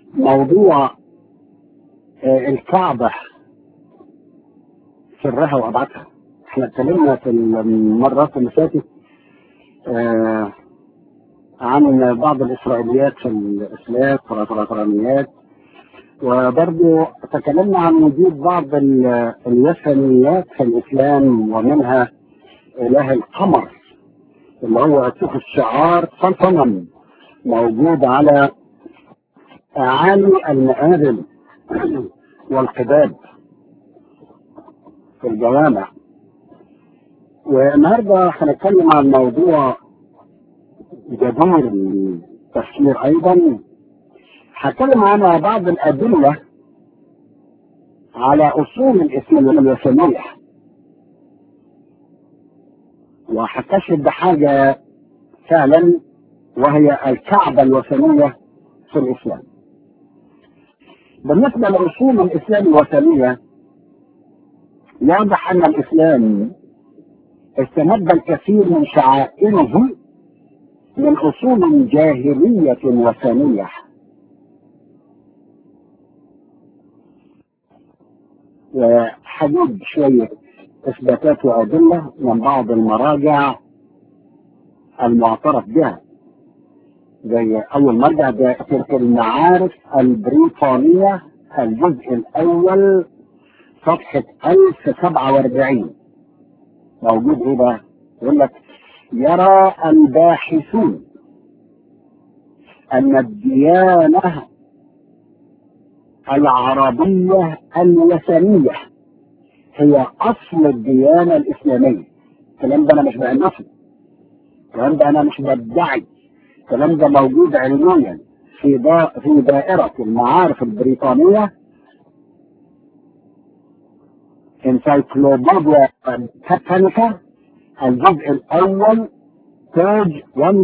موضوع آه، الكعبة سرها وأبعادها احنا اتكلمنا في المرات اللي فاتت آه، عن بعض الإسرائيليات في الإسلام والإسرائيليات وبرضو تكلمنا عن وجود بعض ال- الوثنيات في الإسلام ومنها إله القمر اللي هو اتخذ الشعار صنم موجود على أعالي المآذن والقباب في الجوامع والنهارده هنتكلم عن موضوع جدير التفكير أيضا هتكلم عن بعض الأدلة على أصول الإسلام الوثنية وهكتشف بحاجة فعلا وهي الكعبة الوثنية في الإسلام بالنسبة لأصول الإسلام الوثنية واضح أن الإسلام استمد الكثير من شعائره من أصول جاهلية وثنية وحدود شوية إثباتات وأدلة من بعض المراجع المعترف بها زي أول مرجع ده تلك المعارف البريطانية الجزء الأول صفحة 1047 موجود إيه بقى؟ يقول لك يرى الباحثون أن الديانة العربية الوثنية هي أصل الديانة الإسلامية الكلام ده أنا مش بأنفه الكلام ده أنا مش بدعي الكلام ده موجود علميا في دا في دائرة المعارف البريطانية انسايكلوبيديا كاتاليكا الجزء الأول بيج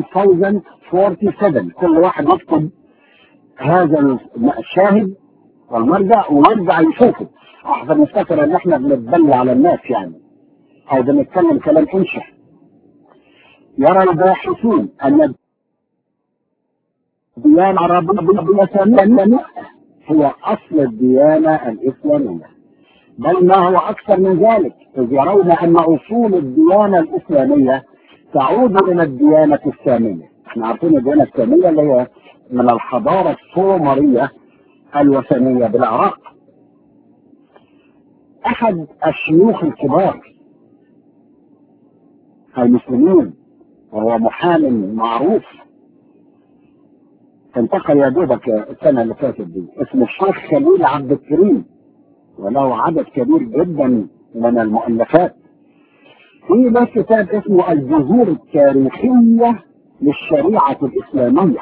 1047 كل واحد يكتب هذا الشاهد والمرجع ويرجع يشوفه احسن نفتكر ان احنا بنتبلى على الناس يعني او بنتكلم كلام انشا يرى الباحثون ان الديانة العربية ثانية هي اصل الديانة الاسلامية بل ما هو اكثر من ذلك اذ يرون ان اصول الديانة الاسلامية تعود الى الديانة السامية احنا عارفين الديانة السامية اللي هي من الحضارة السومرية الوثنية بالعراق احد الشيوخ الكبار المسلمين وهو محامي معروف انتقل يا دوبك السنة اللي فاتت دي اسمه الشيخ خليل عبد الكريم وله عدد كبير جدا من المؤلفات في له كتاب اسمه الجذور التاريخية للشريعة الإسلامية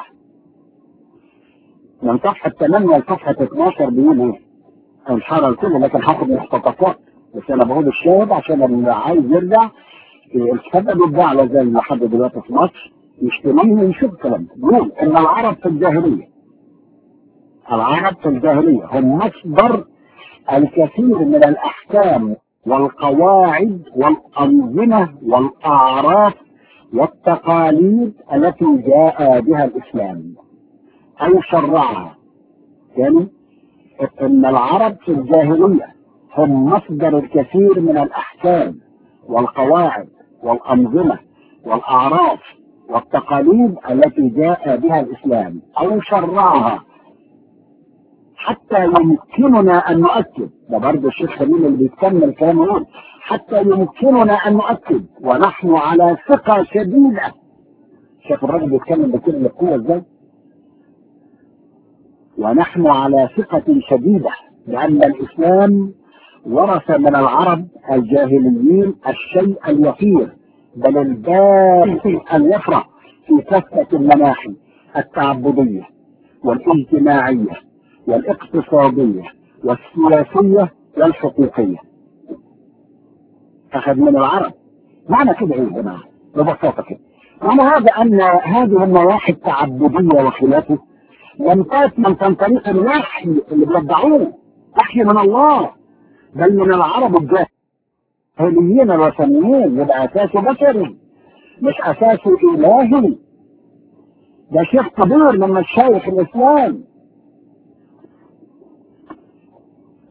من صفحة 8 لصفحة 12 بيقول ايه؟ انحرى الكل لكن هاخد مقتطفات بس انا بقول الشاهد عشان اللي عايز يرجع الكتاب ده بيتباع على زي لحد دلوقتي في مصر يشتريه ويشوف الكلام ده بيقول ان العرب في الجاهلية العرب في الجاهلية هم مصدر الكثير من الأحكام والقواعد والأنظمة والأعراف والتقاليد التي جاء بها الإسلام أو شرعها يعني ان العرب في الجاهلية هم مصدر الكثير من الاحكام والقواعد والانظمة والاعراف والتقاليد التي جاء بها الاسلام او شرعها حتى يمكننا ان نؤكد ده برضه الشيخ خليل اللي بيتكمل كلامه يقول حتى يمكننا ان نؤكد ونحن على ثقة شديدة شايف الراجل بيتكلم بكلمة قوة ازاي؟ ونحن على ثقة شديدة بأن الإسلام ورث من العرب الجاهليين الشيء اليسير بل الباقي اليسرى في كافة المناحي التعبدية والاجتماعية والاقتصادية والسياسية والحقوقية أخذ من العرب معنى كده إيه يا جماعة ببساطة كده معنى هذا أن هذه النواحي التعبدية وخلافه لم تأت من كان طريق الوحي اللي بيدعوه وحي من الله بل من العرب الجاهليين الوثنيين يبقى أساسه بشري مش أساسه إلهي ده شيخ كبير من مشايخ الإسلام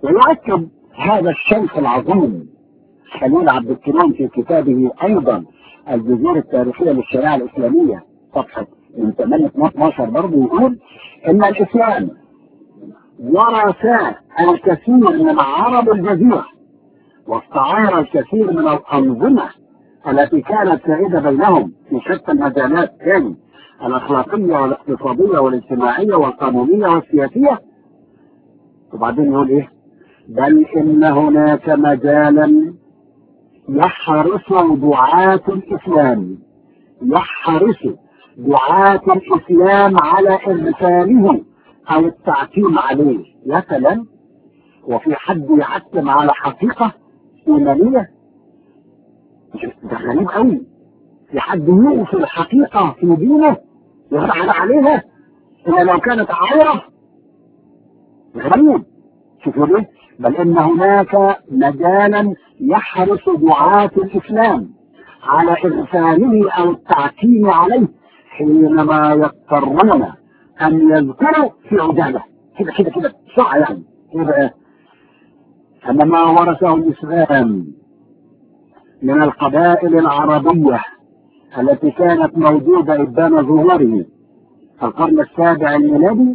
ويؤكد هذا الشيخ العظيم خليل عبد الكريم في كتابه ايضا الجذور التاريخيه للشريعه الاسلاميه صفحه من 8 12 برضه يقول ان الاسلام ورث الكثير من عرب الجزيره واستعار الكثير من الانظمه التي كانت سائده بينهم في شتى المجالات كان الاخلاقيه والاقتصاديه والاجتماعيه والقانونيه والسياسيه وبعدين يقول ايه بل ان هناك مجالا يحرص دعاة الاسلام يحرص دعاة الاسلام على ارساله او التعتيم عليه يا سلام وفي حد يعتم على حقيقة ايمانية ده غريب قوي في حد يوقف الحقيقة في دينه يفعل عليها إلا لو كانت عورة غريب شوفوا ليه بل إن هناك مجالا يحرص دعاة الإسلام على إغفاله أو التعتيم عليه حينما يضطرون أن يذكروا في عجالة كده كده كده بسرعة يعني كده أن ما ورثه الإسلام من القبائل العربية التي كانت موجودة إبان ظهوره في القرن السابع الميلادي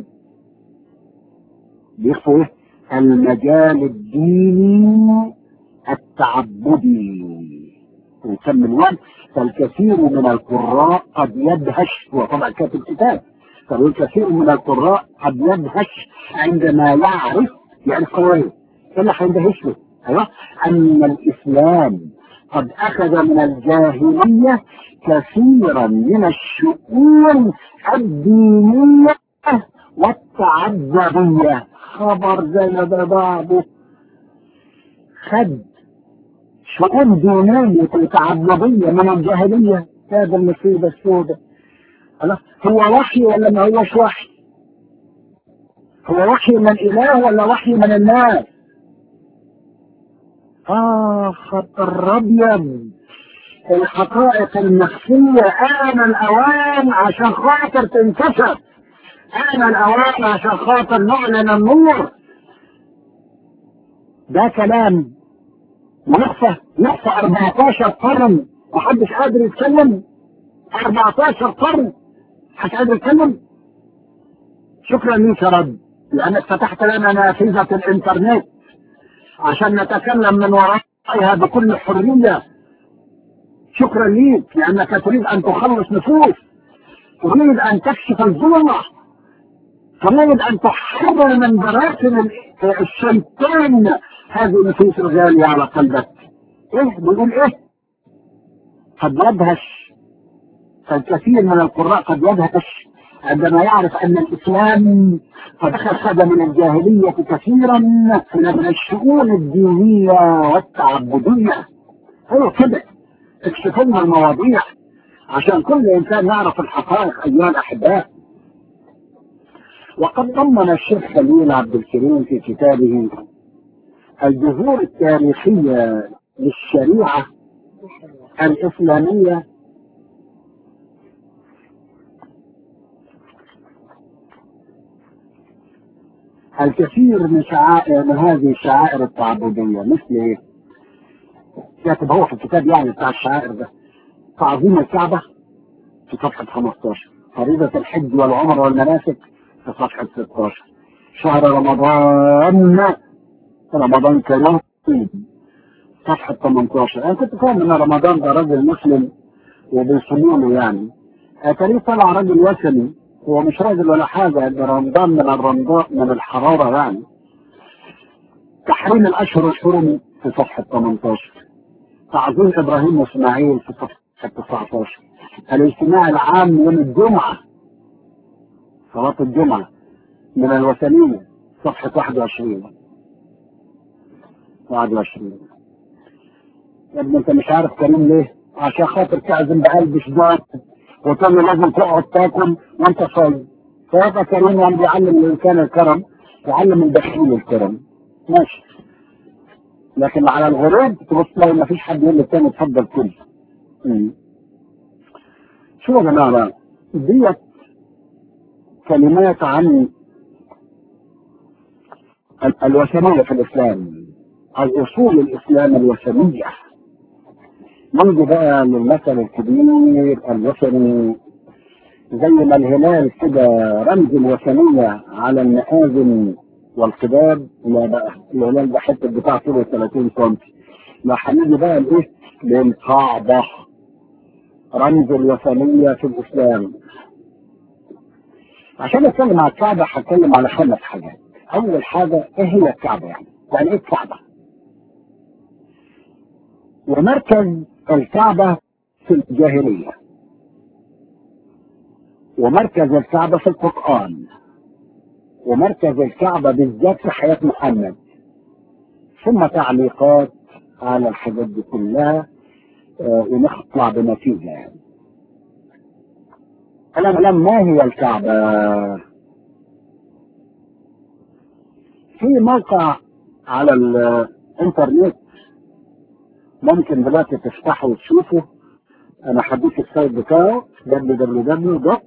بيخفوا إيه؟ المجال الديني التعبدي ويسمى الوقت فالكثير من القراء قد يدهش هو طبعا كاتب كتاب فالكثير من القراء قد يدهش عندما يعرف يعرف قوانين ايه اللي هيندهش له؟ ايوه ان الاسلام قد أخذ من الجاهلية كثيرا من الشؤون الدينية والتعبدية خبر زي ما ده بعضه خد شؤون دينية وتعبدية من الجاهلية هذا المصيبة السوداء خلاص هو وحي ولا ما هوش وحي هو وحي من الإله ولا وحي من الناس آه خطر أبيض الحقائق المخفية آن الأوان عشان خاطر تنكشف آن الأوان عشان خاطر نعلن النور ده كلام يخفى يخفى 14 قرن محدش قادر يتكلم 14 قرن محدش قادر يتكلم شكرا ليك يا رب لأنك فتحت لنا نافذة الإنترنت عشان نتكلم من ورائها بكل حرية شكرا ليك لأنك تريد أن تخلص نفوس تريد أن تكشف الظلمة تريد أن تحرر من براثن الشيطان هذه النفوس الغالية على قلبك إيه بيقول إيه قد يدهش فالكثير من القراء قد يدهش عندما يعرف أن الإسلام قد أخذ من الجاهلية كثيرا من الشؤون الدينية والتعبدية هو كده اكشفوا لنا المواضيع عشان كل إنسان يعرف الحقائق أيها الأحباء وقد ضمن الشيخ خليل عبد الكريم في كتابه الجذور التاريخية للشريعة الإسلامية الكثير من شعائر من هذه الشعائر التعبدية مثل ايه؟ كاتب هو في الكتاب يعني بتاع الشعائر ده تعظيم الكعبة في صفحة 15 فريضة الحج والعمر والمناسك في صفحة 16 شهر رمضان رمضان كريم صفحة 18 أنا كنت فاهم إن رمضان ده راجل مسلم وبيصوموا له يعني أتاريه طلع راجل وثني هو مش راجل ولا حاجة ده رمضان من الرمضان من الحرارة يعني تحريم الأشهر الحرم في صفحة 18 تعظيم إبراهيم وإسماعيل في صفحة 19 الاجتماع العام يوم الجمعة صلاة الجمعة من الوثنية صفحة 21 21 يا ابني انت مش عارف كريم ليه؟ عشان خاطر تعزم بقلب شداد وتقول له لازم تقعد تاكل وانت صايم فيبقى كريم يعني بيعلم الانسان الكرم يعلم البخيل الكرم ماشي لكن على الغروب تبص تلاقي ما فيش حد يقول للتاني اتفضل كل شو يا جماعه ديت كلمات عن ال- الوثنية في الإسلام أو أصول الإسلام الوثنية نيجي بقى للمثل الكبير الوثني زي ما الهلال كده رمز الوثنية على المآذن والقباب لا بقى الهلال ده حتة بتاع طوله 30 سم لا هنيجي بقى لإيه؟ للكعبة رمز الوثنية في الإسلام عشان اتكلم عن الكعبة هتكلم على خمس حاجات أول حاجة إيه هي الكعبة يعني؟ يعني إيه الكعبة؟ ومركز الكعبة في الجاهلية ومركز الكعبة في القرآن ومركز الكعبة بالذات في حياة محمد ثم تعليقات على الحاجات دي كلها آه، ونطلع بنتيجة يعني أنا ما هي الكعبة؟ في موقع على الانترنت ممكن دلوقتي تفتحه وتشوفه انا هديك السايت بتاعه www.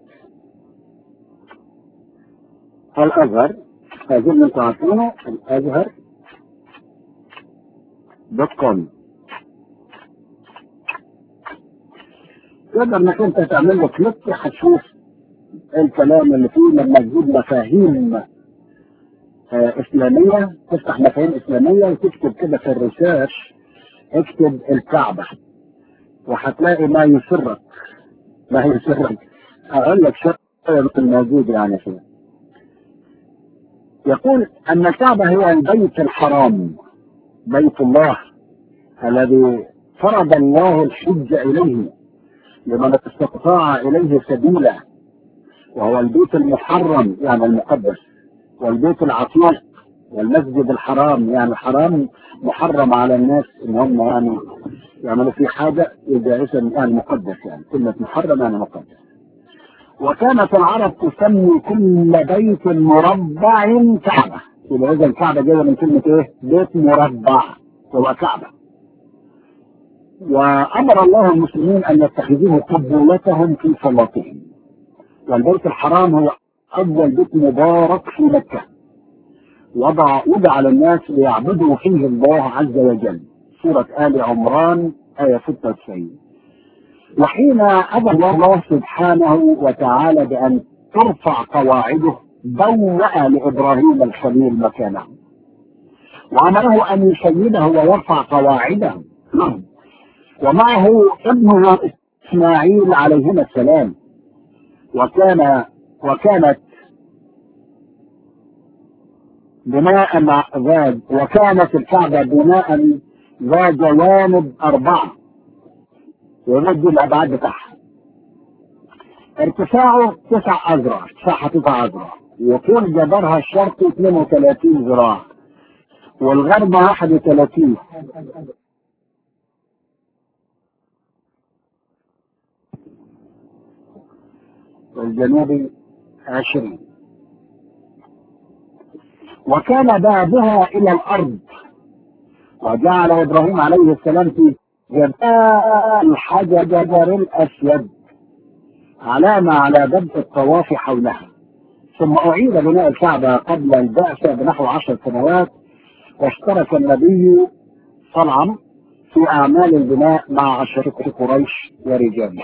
الازهر اظن انتوا عارفينه الازهر دوت كوم تقدر انك انت تعمل له كليك هتشوف الكلام اللي فيه لما تجيب مفاهيم آه، اسلاميه تفتح مفاهيم اسلاميه وتكتب كده في الريسيرش اكتب الكعبه وهتلاقي ما يسرك ما يسرك اقول لك شيء من الموجود يعني فيه يقول ان الكعبه هي البيت الحرام بيت الله الذي فرض الله الحج اليه لمن استطاع اليه سبيلا وهو البيت المحرم يعني المقدس والبيت العتيق والمسجد الحرام يعني حرام محرم على الناس ان هم يعني يعملوا فيه حاجه يبقى اسم يعني مقدس يعني كلمه محرم يعني مقدس وكانت العرب تسمي كل بيت مربع كعبه يبقى اذا الكعبه جايه من كلمه ايه؟ بيت مربع هو كعبه وامر الله المسلمين ان يتخذوه قبولتهم في صلاتهم والبيت الحرام هو اول بيت مبارك في مكه وضع وضع للناس ليعبدوا فيه الله عز وجل سورة آل عمران آية 96 وحين أذن الله سبحانه وتعالى بأن ترفع قواعده بوأ لإبراهيم الخليل مكانه وأمره أن يشيده ويرفع قواعده ومعه ابنه إسماعيل عليهما السلام وكان وكانت بناء ذات وكانت الكعبة بناء ذا جوانب أربعة ويمد الأبعاد بتاعها ارتفاعه تسع أذرع ارتفاعها تسع أذرع وطول جدارها الشرقي 32 ذراع والغرب 31 والجنوبي 20 وكان بابها الى الارض وجعل ابراهيم عليه السلام في جبال الحجر الاسود علامة على بدء الطواف حولها ثم أعيد بناء الكعبة قبل البعثة بنحو عشر سنوات واشترك النبي صنعا في أعمال البناء مع عشرة قريش ورجالها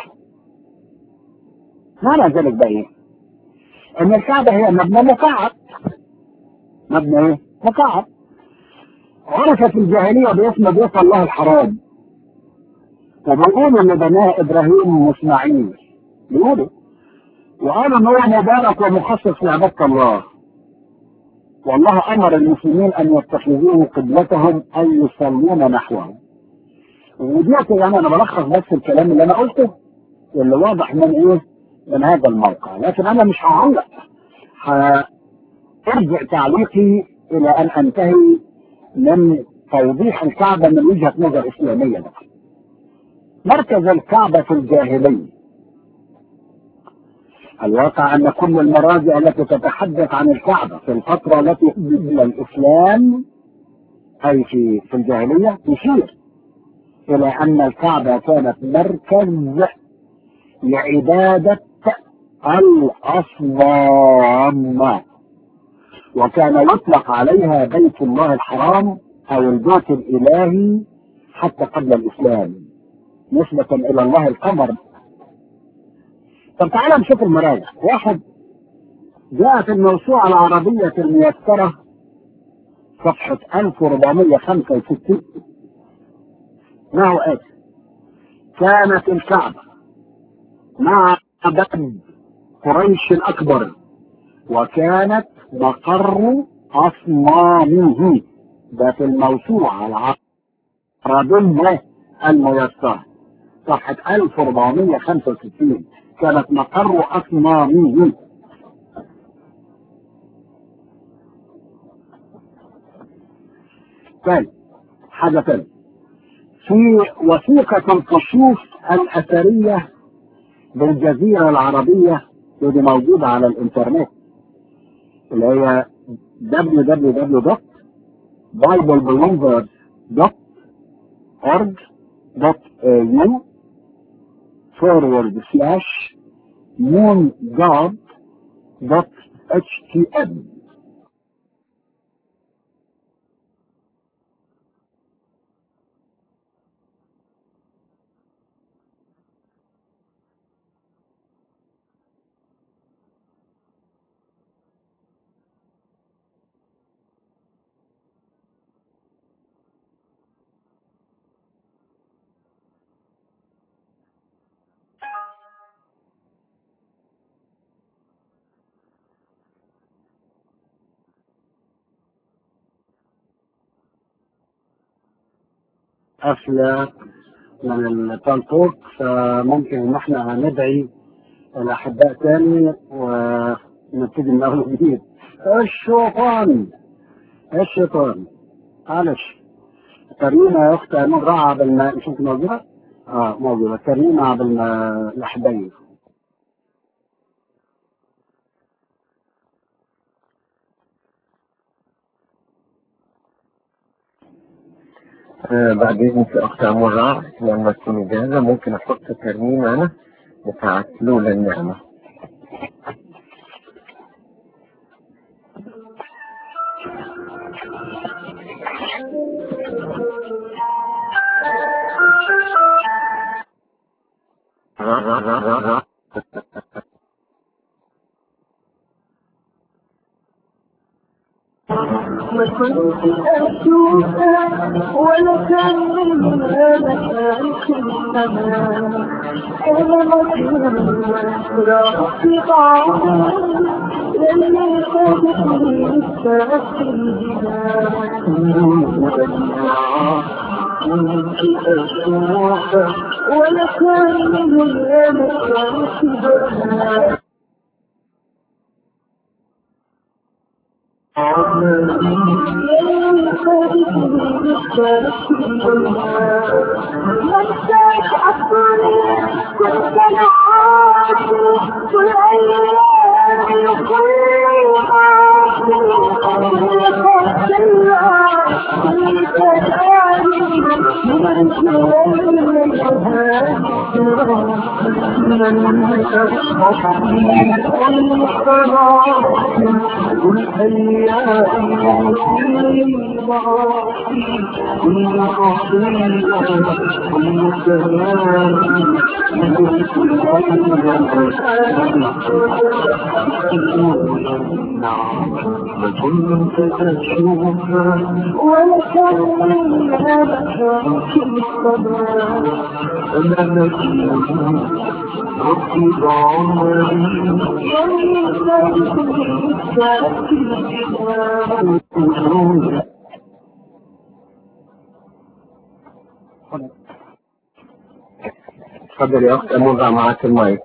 معنى ذلك بقى إيه؟ أن الكعبة هي مبنى مكعب مبنى ايه؟ مكعب عرفت الجاهلية باسم بيت الله الحرام وبيقولوا ان بناه ابراهيم واسماعيل بيقولوا وقالوا ان هو مبارك ومخصص لعبادة الله والله امر المسلمين ان يتخذوه قبلتهم ان يصلون نحوه وديت يعني انا بلخص بس الكلام اللي انا قلته واللي واضح من ايه من هذا الموقع لكن انا مش هعلق ارجع تعليقي الى ان انتهي من توضيح الكعبة من وجهة نظر اسلامية بقى. مركز الكعبة في الجاهلية الواقع ان كل المراجع التي تتحدث عن الكعبة في الفترة التي قبل الاسلام اي في في الجاهلية تشير الى ان الكعبة كانت مركز لعبادة الاصنام وكان يطلق عليها بيت الله الحرام أو البيت الإلهي حتى قبل الإسلام نسبة إلى الله القمر طب تعالى نشوف المراجع واحد جاء في الموسوعة العربية الميسرة صفحة 1465 ما آتي كانت الكعبة مع بلد قريش الأكبر وكانت مقر أصنامه ده في الموسوعة العربية الميسرة صفحة 1465 كانت مقر أصنامه ثاني حاجة ثانية في وثيقة الكشوف الأثرية بالجزيرة العربية ودي موجودة على الإنترنت اللي هي www.biblebelievers.org.au forward slash moongod.htm قفلة من التنطوق فممكن ان احنا ندعي الاحباء تاني ونبتدي من اول جديد الشيطان الشيطان معلش كريمة يا اخت امين رائعة بالماء مش انت موجودة؟ اه موجودة كريمة بالماء الاحباء آه بعد إذنك يا أخت أمورة لما تكوني جاهزة ممكن أحط ترميم أنا بتاعت لولا النعمة ما كنت أشوفها ولا كان من مكان كلها أنا مكان راح في طعمي للي خدتني الساعة ولا كان من مكان كلها منساك عصري كنت انا عاشق كل ايامي وكل حاجتي كل خطيئة كل تداري من كل ايامي كل ضعفي كل خطيئة كل كلامي كل تشوفها ولا كان من هذا كل صبر أنا نسيت ربي بعمري يومي ذلك اتفضل يا أخت أمورة معاك المايك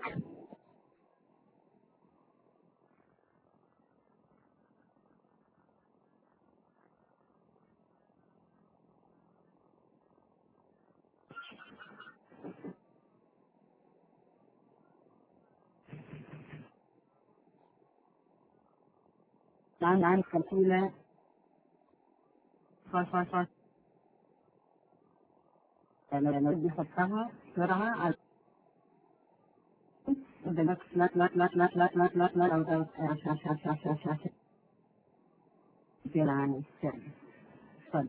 عن عن خلفيلة صار صار صار أنا أنا بدي أحطها بسرعة على إذا بس لا لا لا لا لا لا لا لا أو أو عش عش عش عش عش عش كتير عن السر اتفضل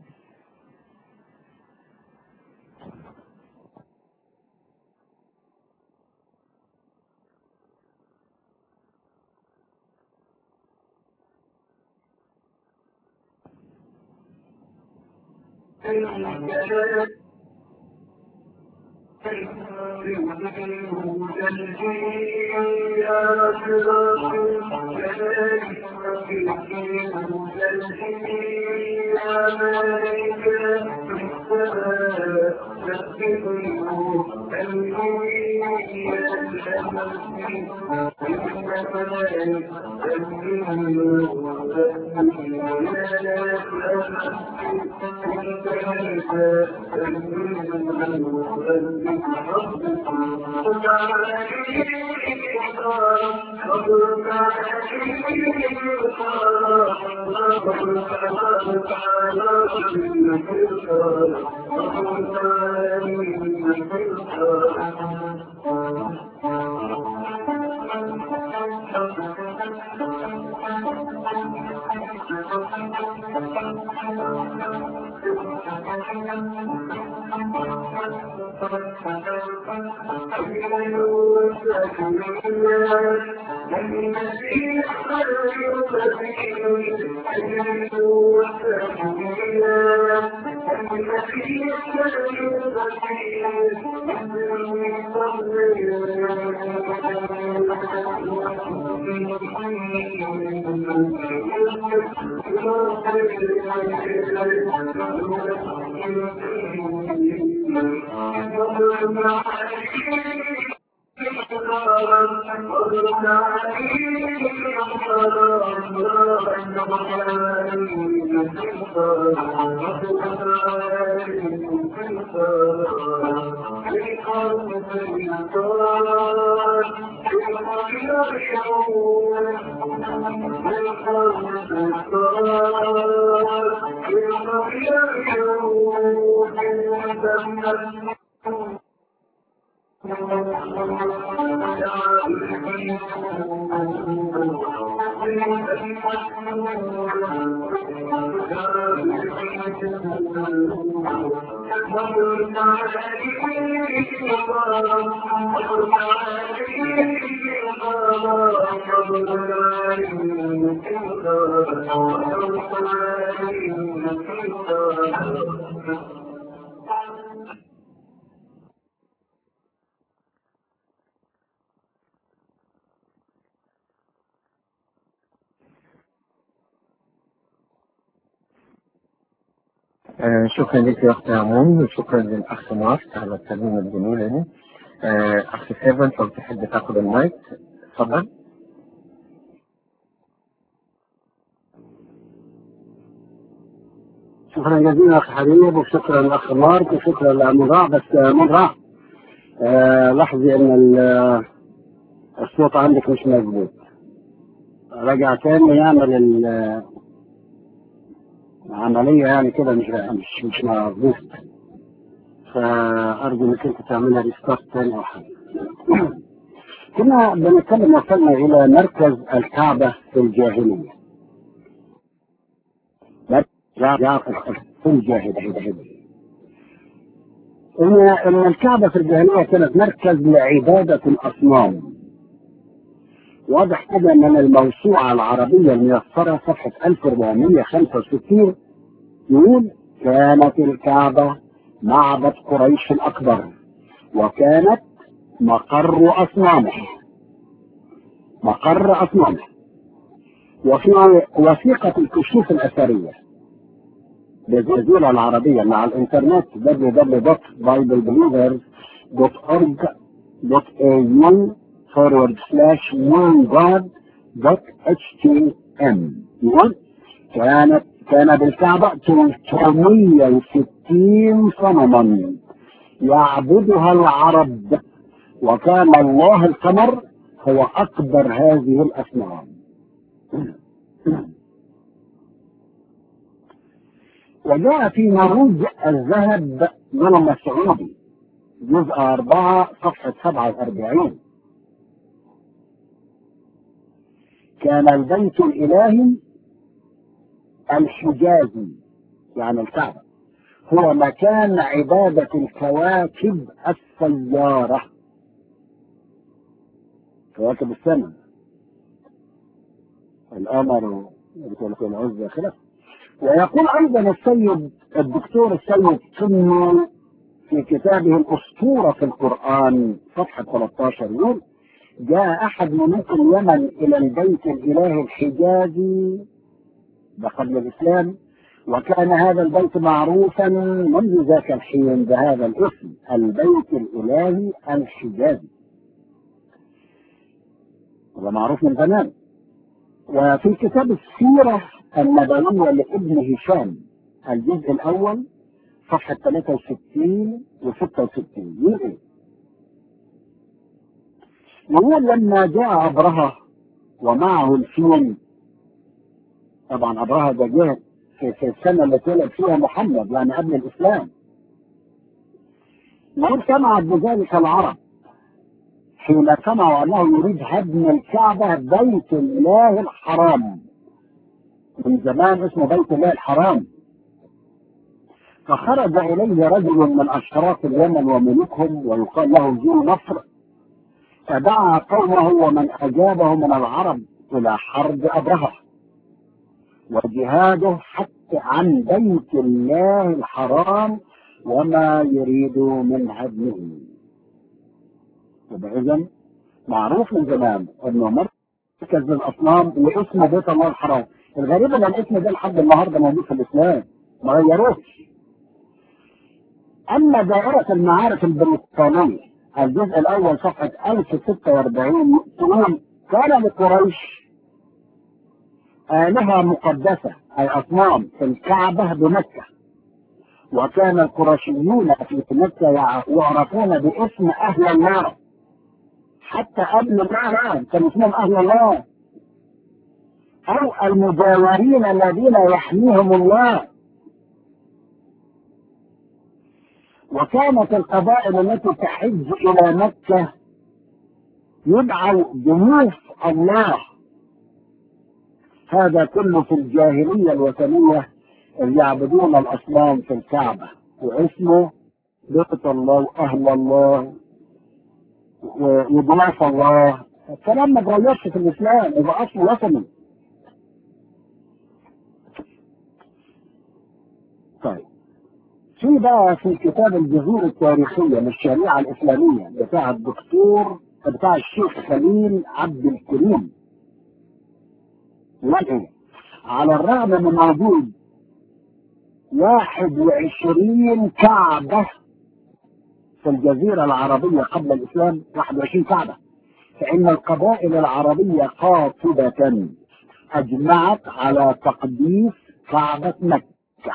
آه شكرا لك يا اخت عمون وشكرا للاخ مارك على الترجمه الجميله دي آه اخ سيفن لو تحب تاخد المايك اتفضل شكرا جزيلا اخ حبيب وشكرا لاخ مارك وشكرا لمنراع بس منراع آه لاحظي ان ال- الصوت عندك مش مظبوط رجع تاني يعمل ال- العملية يعني كده مش مش مش مظبوط فأرجو إنك أنت تعملها ريستارت تاني أو حاجة. كنا بنتكلم وصلنا إلى مركز الكعبة في الجاهلية. مركز في الجاهلية. إن إن الكعبة في الجاهلية كانت مركز لعبادة الأصنام. واضح كده من الموسوعة العربية الميسرة صفحة 1465 يقول كانت الكعبة معبد قريش الأكبر وكانت مقر أصنامه مقر أصنامه وفي وثيقة الكشوف الأثرية بالجزيرة العربية مع الإنترنت www.biblebelievers.org.au forward slash onegod.htm يقول كانت كان بالكعبة 360 صنما يعبدها العرب وكان الله القمر هو أكبر هذه الأصنام وجاء في مروج الذهب من المسعودي جزء أربعة صفحة سبعة وأربعين كان البيت الإلهي الحجازي يعني الكعبة هو مكان عبادة الكواكب السيارة كواكب السماء القمر بتقول العزة خلاف ويقول أيضا السيد الدكتور السيد سني في كتابه الأسطورة في القرآن صفحة 13 يقول جاء أحد ملوك اليمن إلى البيت الإلهي الحجازي ده قبل الإسلام وكان هذا البيت معروفا منذ ذاك الحين بهذا الاسم البيت الإلهي الحجازي هذا معروف من زمان وفي كتاب السيرة النبوية لابن هشام الجزء الأول صفحة 63 و 66 يقول إيه؟ يقول لما جاء أبرهة ومعه الفيل طبعا أبرهة ده جه في, في السنة اللي اتولد فيها محمد يعني قبل الإسلام يقول سمعت بذلك العرب حين سمعوا أنه يريد هدم الكعبة بيت الله الحرام من زمان اسمه بيت الله الحرام فخرج إليه رجل من أشراف اليمن وملوكهم ويقال له ذو نصر فدعا قومه ومن أجابه من العرب إلى حرب أبرهة وجهاده حتى عن بيت الله الحرام وما يريد من هدمه يبقى إذا معروف من زمان إنه مركز الأصنام واسمه بيت الله الحرام الغريب ان الاسم ده لحد النهارده موجود في الاسلام ما غيروش اما دائرة المعارف البريطانية الجزء الاول صفحة 1046 تقول كان لقريش آلهة مقدسة أي أصنام في الكعبة بمكة وكان القرشيون في مكة يعرفون باسم أهل الله حتى قبل ما كان اسمهم أهل الله أو المجاورين الذين يحميهم الله وكانت القبائل التي تحج إلى مكة يدعوا ضيوف الله هذا كله في الجاهلية الوثنية اللي يعبدون الأصنام في الكعبة واسمه بيت الله وأهل الله وضيوف الله الكلام ما اتغيرش في الإسلام يبقى أصل وثني طيب في بقى في كتاب الجذور التاريخية للشريعة الإسلامية بتاع الدكتور بتاع الشيخ خليل عبد الكريم يقول على الرغم من وجود 21 كعبة في الجزيرة العربية قبل الإسلام 21 كعبة فإن القبائل العربية قاطبة أجمعت على تقديس كعبة مكة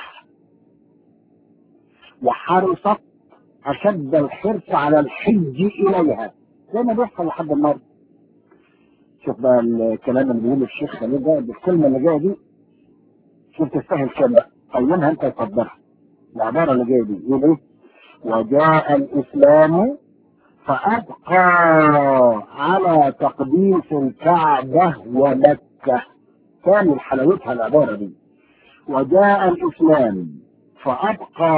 وحرصت أشد الحرص على الحج إليها زي ما بيحصل لحد النهارده شوف بقى الكلام اللي بيقوله الشيخ خليل ده بالكلمة اللي جاية دي شوف تستاهل كام بقى قيمها أنت وقدرها العبارة اللي جاية دي يقول إيه؟ وجاء الإسلام فأبقى على تقديس الكعبة ومكة كامل حلاوتها العبارة دي وجاء الإسلام فأبقى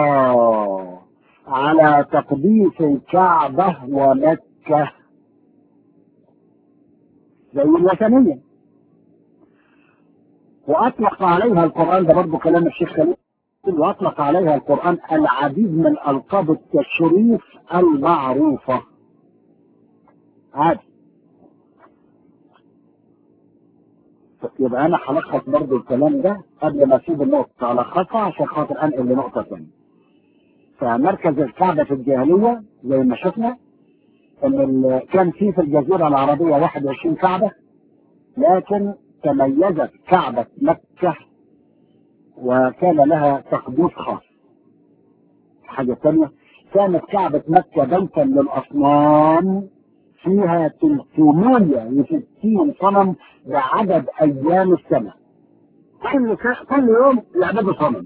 على تقديس الكعبة ومكة زي الوثنية وأطلق عليها القرآن ده برضه كلام الشيخ خليل وأطلق عليها القرآن العديد من ألقاب التشريف المعروفة عادي يبقى أنا هلخص برضه الكلام ده قبل ما أسيب النقطة ألخصها عشان خاطر أنقل لنقطة ثانية. فمركز الكعبة في الجاهلية زي ما شفنا ان كان في في الجزيرة العربية 21 كعبة لكن تميزت كعبة مكة وكان لها تقديس خاص حاجة ثانية كانت كعبة مكة بيتا للأصنام فيها 360 صنم بعدد أيام السنة كل كل يوم يعبدوا صنم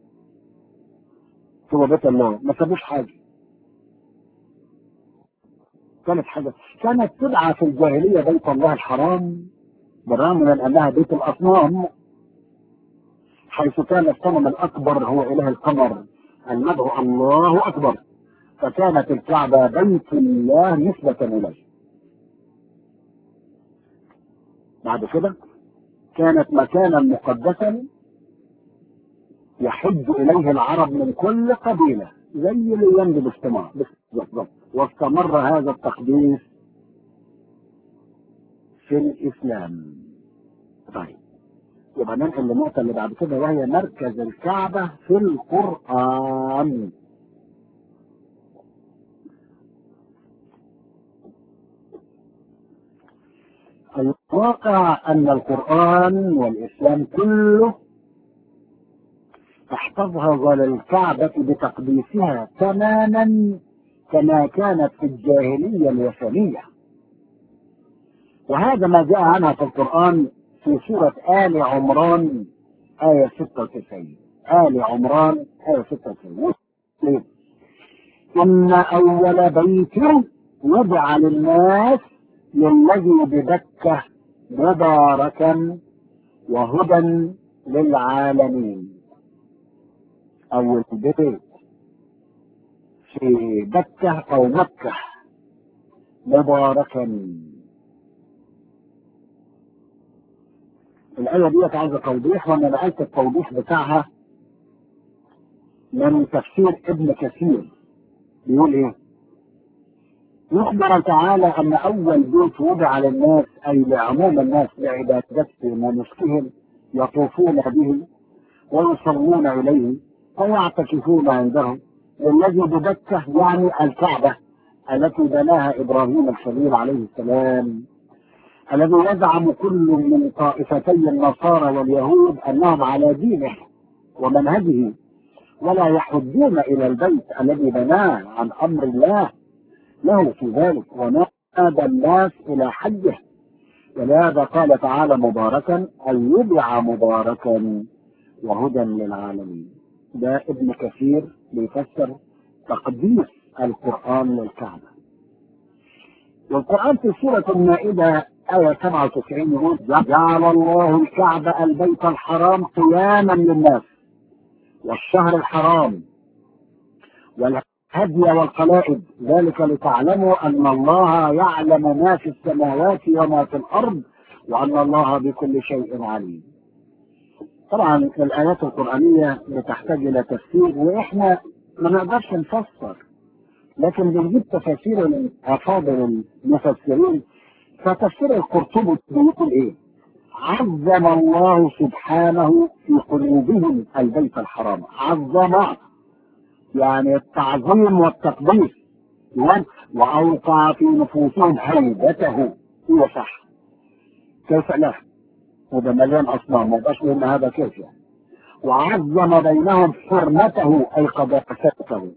هو بيت الله ما سابوش حاجة كانت حاجة كانت تدعى في الجاهلية بيت الله الحرام بالرغم من أنها بيت الأصنام حيث كان الصنم الأكبر هو إله القمر المدعو الله أكبر فكانت الكعبة بيت الله نسبة إليه بعد كده كانت مكانا مقدسا يحج إليه العرب من كل قبيلة زي الأيام دي باستمرار بالظبط واستمر هذا التقديس في الإسلام طيب يبقى ننقل للنقطة اللي بعد كده وهي مركز الكعبة في القرآن الواقع أن القرآن والإسلام كله احتفظ للكعبة بتقديسها تماما كما كانت في الجاهلية الوثنية وهذا ما جاء عنها في القرآن في سورة آل عمران آية 96 آل عمران آية 96 إن أول بيت وضع للناس للذي ببكة مباركا وهدى للعالمين أول بيت في بكة أو مكة مباركا الآية دي عايزة توضيح وأنا لقيت التوضيح بتاعها من تفسير ابن كثير بيقول إيه؟ يخبر تعالى أن أول بيت وضع للناس أي لعموم الناس لعبادتهم ونسكهم يطوفون به ويصلون إليه ويعتكفون عنده والذي ببكة يعني الكعبة التي بناها إبراهيم الخليل عليه السلام الذي يزعم كل من طائفتي النصارى واليهود أنهم على دينه ومنهجه ولا يحجون إلى البيت الذي بناه عن أمر الله له في ذلك ونادى الناس إلى حجه ولهذا قال تعالى مباركا أن يدعى مباركا وهدى للعالمين ده ابن كثير بيفسر تقديس القرآن للكعبة والقرآن في سورة المائدة آية 97 يقول جعل الله الكعبة البيت الحرام قياما للناس والشهر الحرام والهدي والقلائد ذلك لتعلموا أن الله يعلم ما في السماوات وما في الأرض وأن الله بكل شيء عليم طبعا الآيات القرآنية بتحتاج إلى تفسير وإحنا ما نقدرش نفسر لكن بنجيب تفاسير الأفاضل المفسرين فتفسير القرطبي بيقول إيه؟ عظم الله سبحانه في قلوبهم البيت الحرام عظم يعني التعظيم والتقديس وأوقع في نفوسهم هيبته هو صح كيف لا؟ وده مليان أصنام ما يبقاش لهم هذا كيف يعني وعظم بينهم حرمته أي قداسته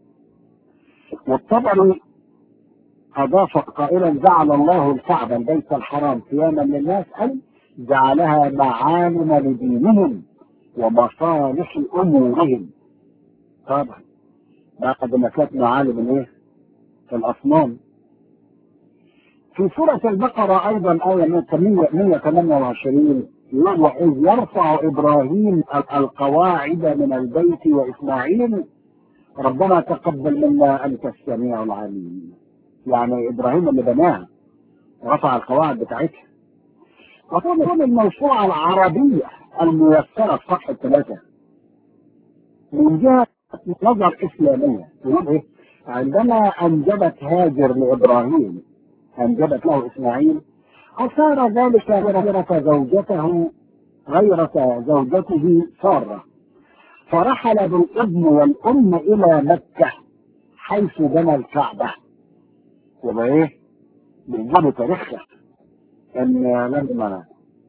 والطبري أضاف قائلا جعل الله الكعبة البيت الحرام قياما للناس أي جعلها معالم لدينهم ومصالح أمورهم طبعا بعد ما كانت معالم الايه؟ الأصنام في سورة البقرة أيضا آية 128 يقول وإذ يرفع إبراهيم القواعد من البيت وإسماعيل ربنا تقبل منا أنت السميع العليم يعني إبراهيم اللي بناها رفع القواعد بتاعتها وطبعا الموسوعة العربية الميسرة في صفحة ثلاثة من جهة نظر إسلامية يقول إيه؟ عندما أنجبت هاجر لإبراهيم أنجبت له إسماعيل أثار ذلك غيرة زوجته غيرة زوجته سارة فرحل بالابن والأم إلى مكة حيث بنى الكعبة يبقى إيه؟ بيجيبوا تاريخها إن لما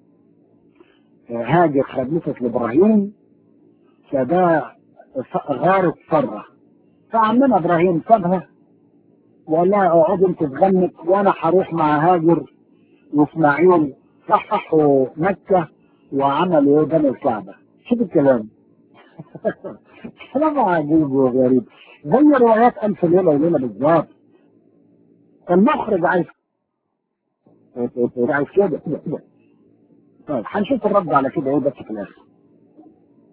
هاجر خلفت لإبراهيم فده غارت سرة فعمنا إبراهيم سابها وقال لها اقعدي انت تغنك وانا هروح مع هاجر واسماعيل صححوا مكة وعملوا بني الكعبة شوف الكلام كلام عجيب وغريب زي روايات ألف ليلة وليلة بالظبط المخرج عايز عايز كده طيب هنشوف الرد على كده ايه بس في الاخر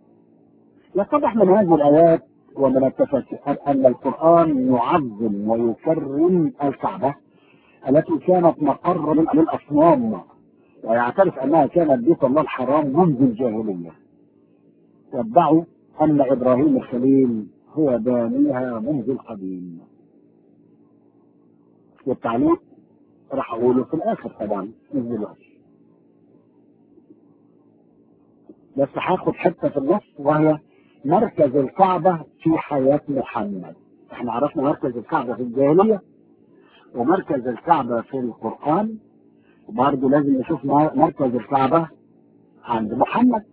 يتضح من هذه الآيات ومن التفاسير أن القرآن يعظم ويكرم الكعبة التي كانت مقر للأصنام ويعترف أنها كانت بيت الله الحرام منذ الجاهلية يدعوا أن إبراهيم الخليل هو بانيها منذ القديم والتعليق راح أقوله في الآخر طبعا مش دلوقتي بس هاخد حتة في النص وهي مركز الكعبة في حياة محمد احنا عرفنا مركز الكعبة في الجاهلية ومركز الكعبة في القرآن وبرضه لازم نشوف مركز الكعبة عند محمد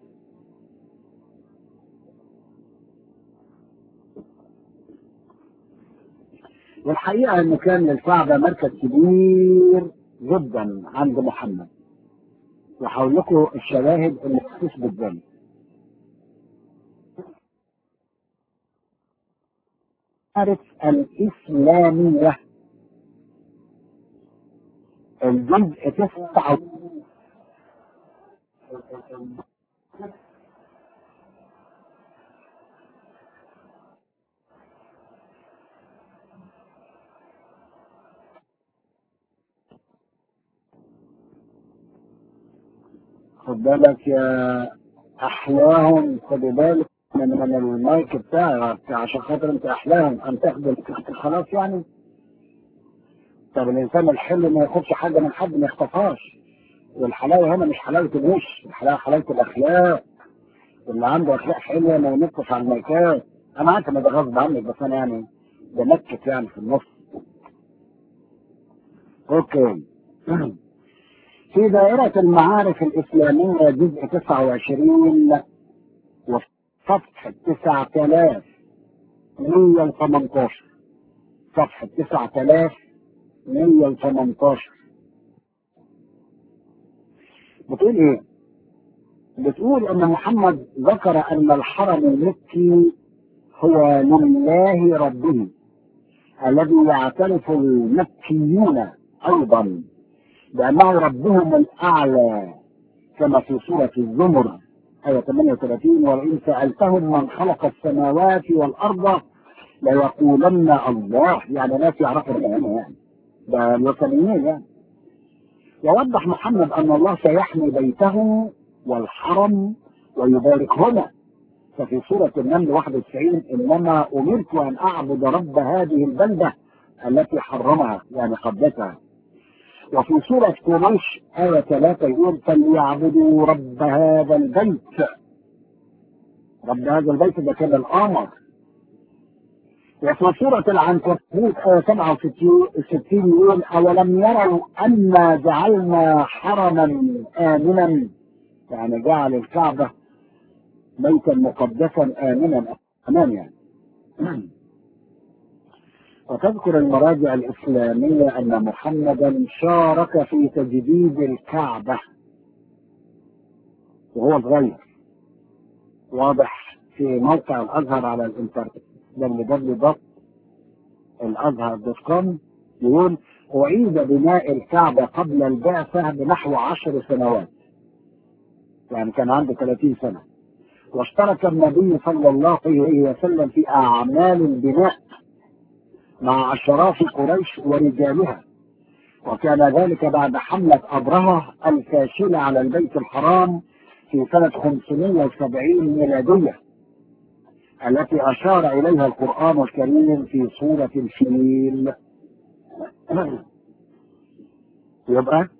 والحقيقة انه كان للكعبة مركز كبير جدا عند محمد وهقول لكم الشواهد اللي تثبت ذلك عارف الإسلامية الجزء تسعة خد بالك يا أحلاهم خد بالك من من المايك بتاعك عشان خاطر انت أحلاهم أن تاخد خلاص يعني طب الإنسان الحلو ما ياخدش حاجة من حد ما يخطفهاش والحلاوة هنا مش حلاوة الوش الحلاوة حلاوة الأخلاق اللي عنده أخلاق حلوة ما ينقص على المايكات أنا عارف إن ده غصب عنك بس أنا يعني بنكت يعني في النص أوكي في دائرة المعارف الإسلامية جزء 29 وصفحة 9118 صفحة 9118 بتقول إيه؟ بتقول أن محمد ذكر أن الحرم المكي هو لله ربه الذي يعترف المكيون أيضا بأنه ربهم الأعلى كما في سورة الزمر آية 38 وإن سألتهم من خلق السماوات والأرض ليقولن الله يعني ناس يعرفوا ربنا يعني ده الوثنيين يعني يوضح محمد أن الله سيحمي بيته والحرم ويباركهما ففي سورة النمل 91 إنما أمرت أن أعبد رب هذه البلدة التي حرمها يعني قدسها وفي سورة قريش آية 3 يقول فليعبدوا رب هذا البيت رب هذا البيت ده كان الأمر وفي سورة العنكبوت آية 67 يقول أولم يروا أنا جعلنا حرما آمنا يعني جعل الكعبة بيتا مقدسا آمنا أمان يعني وتذكر المراجع الإسلامية أن محمدا شارك في تجديد الكعبة وهو صغير واضح في موقع الأزهر على الإنترنت www.الازهر.com يقول أعيد بناء الكعبة قبل البعثة بنحو عشر سنوات يعني كان عنده 30 سنة واشترك النبي صلى الله عليه وسلم في أعمال البناء مع أشراف قريش ورجالها وكان ذلك بعد حملة أبرهة الفاشلة على البيت الحرام في سنة 570 ميلادية التي أشار إليها القرآن الكريم في سورة الفيل يبقى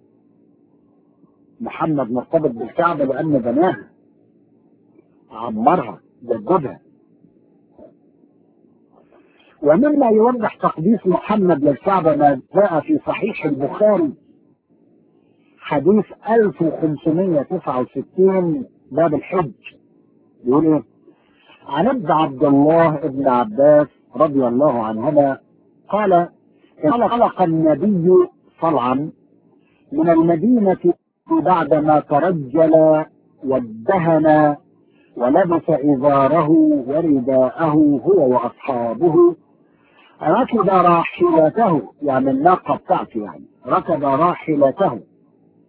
محمد مرتبط بالكعبة لأن بناها عمرها جددها ومما يوضح تقديس محمد للكعبة ما جاء في صحيح البخاري حديث 1569 باب الحج يقول ايه؟ عن ابن عبد الله ابن عباس رضي الله عنهما قال خلق النبي صلعا من المدينة بعدما ترجل وادهن ولبس إزاره ورداءه هو وأصحابه ركب راحلته يعني الناقة بتاعته يعني ركب راحلته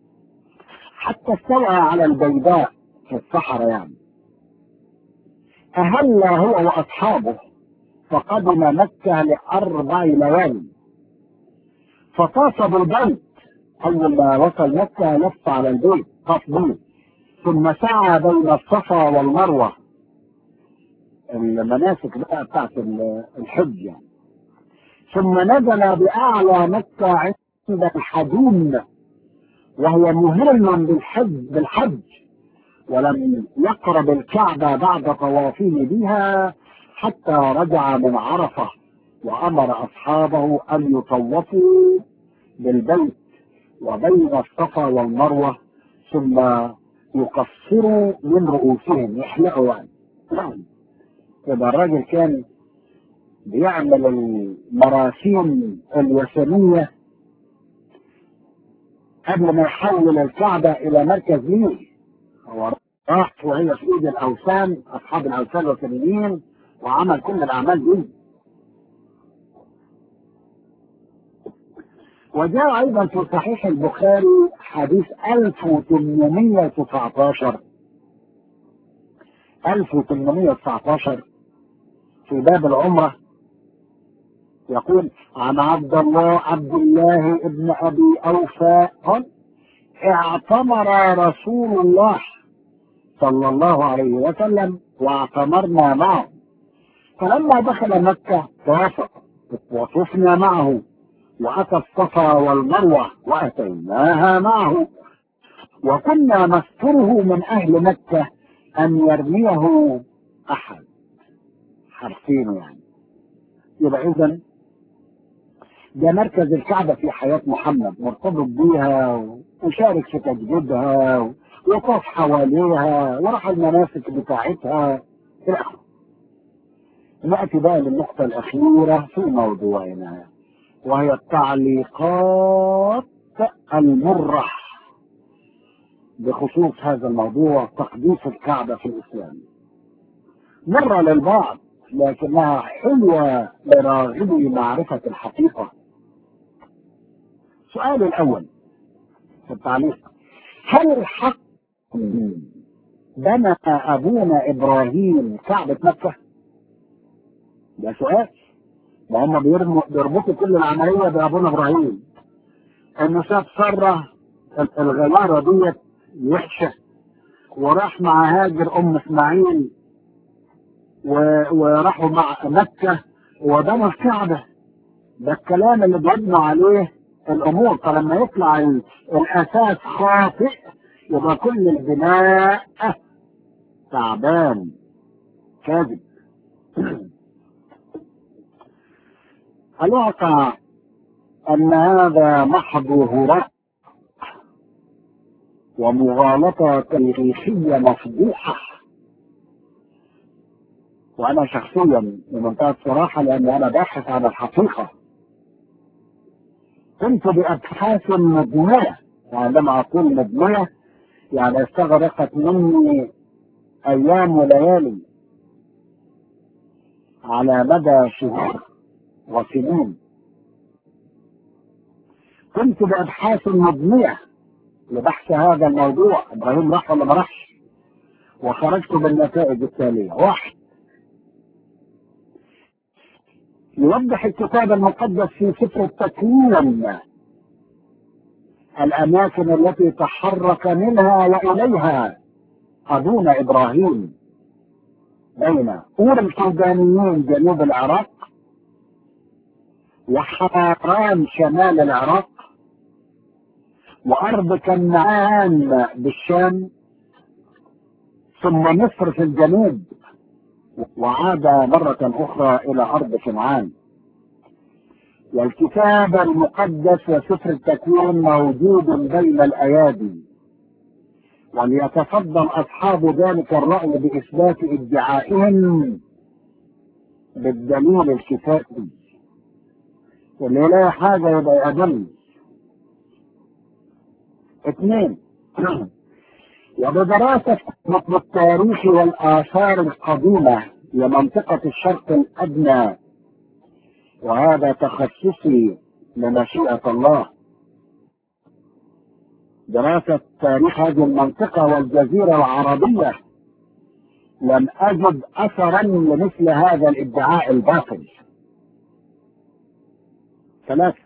حتى استوى على البيضاء في الصحراء يعني أهل هو وأصحابه فقدم مكة لأربع ليالي فطاف بالبيت أول ما وصل مكة لف على البيت طاف به ثم سعى بين الصفا والمروة المناسك بقى بتاعت الحج يعني ثم نزل بأعلى مكة عند الحدوم وهو مهرم بالحج بالحج ولم يقرب الكعبة بعد طوافه بها حتى رجع من عرفة وأمر أصحابه أن يطوفوا بالبيت وبين الصفا والمروة ثم يقصروا من رؤوسهم يحلقوا يعني يبقى الراجل كان بيعمل المراسيم الوثنية قبل ما يحول الكعبة إلى مركز ليه هو راح وهي في إيد الأوثان أصحاب الأوثان الوثنيين وعمل كل الأعمال دي وجاء أيضا في صحيح البخاري حديث 1819 1819 في باب العمرة يقول عن عبد الله عبد الله ابن أبي أوفى قال اعتمر رسول الله صلى الله عليه وسلم واعتمرنا معه فلما دخل مكة توافق وطفنا معه وأتى الصفا والمروة وأتيناها معه وكنا نستره من أهل مكة أن يرميه أحد حرفين يعني يبقى إذا ده مركز الكعبة في حياة محمد مرتبط بيها وشارك في تجديدها وطاف حواليها وراح المناسك بتاعتها إلى آخره. نأتي بقى للنقطة الأخيرة في موضوعنا وهي التعليقات المرة بخصوص هذا الموضوع تقديس الكعبة في الإسلام مرة للبعض لكنها حلوة لراغبي معرفة الحقيقة السؤال الأول في التعليق هل الحق بنى أبونا إبراهيم كعبة مكة؟ ده سؤال ما هم بيربطوا كل العملية بأبونا إبراهيم إنه شاف سرة الغمارة ديت وحشة وراح مع هاجر أم إسماعيل وراحوا مع مكة وبنوا الكعبة ده الكلام اللي بيبنوا عليه الأمور فلما يطلع الأساس خاطئ يبقى كل البناء تعبان كاذب الواقع أن هذا محض هراء ومغالطة تاريخية مفضوحة وأنا شخصيا بمنتهى الصراحة لأن أنا باحث عن الحقيقة كنت بأبحاث مبنية وعندما أقول مبنية يعني استغرقت مني أيام وليالي على مدى شهور وسنين كنت بأبحاث مبنية لبحث هذا الموضوع إبراهيم راح ولا ما راحش وخرجت بالنتائج التالية واحد يوضح الكتاب المقدس في سفر التكوين الأماكن التي تحرك منها وإليها أبونا إبراهيم بين أور الكلدانيين جنوب العراق وحران شمال العراق وأرض كنعان بالشام ثم مصر في الجنوب وعاد مرة أخرى إلى أرض كنعان والكتاب المقدس وسفر التكوين موجود بين الأيادي وليتفضل أصحاب ذلك الرأي بإثبات ادعائهم بالدليل الكتابي واللي لا حاجة يبقى أدل اثنين وبدراسة التاريخ والآثار القديمة لمنطقة الشرق الأدنى وهذا تخصصي لمشيئة الله دراسة تاريخ هذه المنطقة والجزيرة العربية لم أجد أثرا لمثل هذا الادعاء الباطل ثلاثة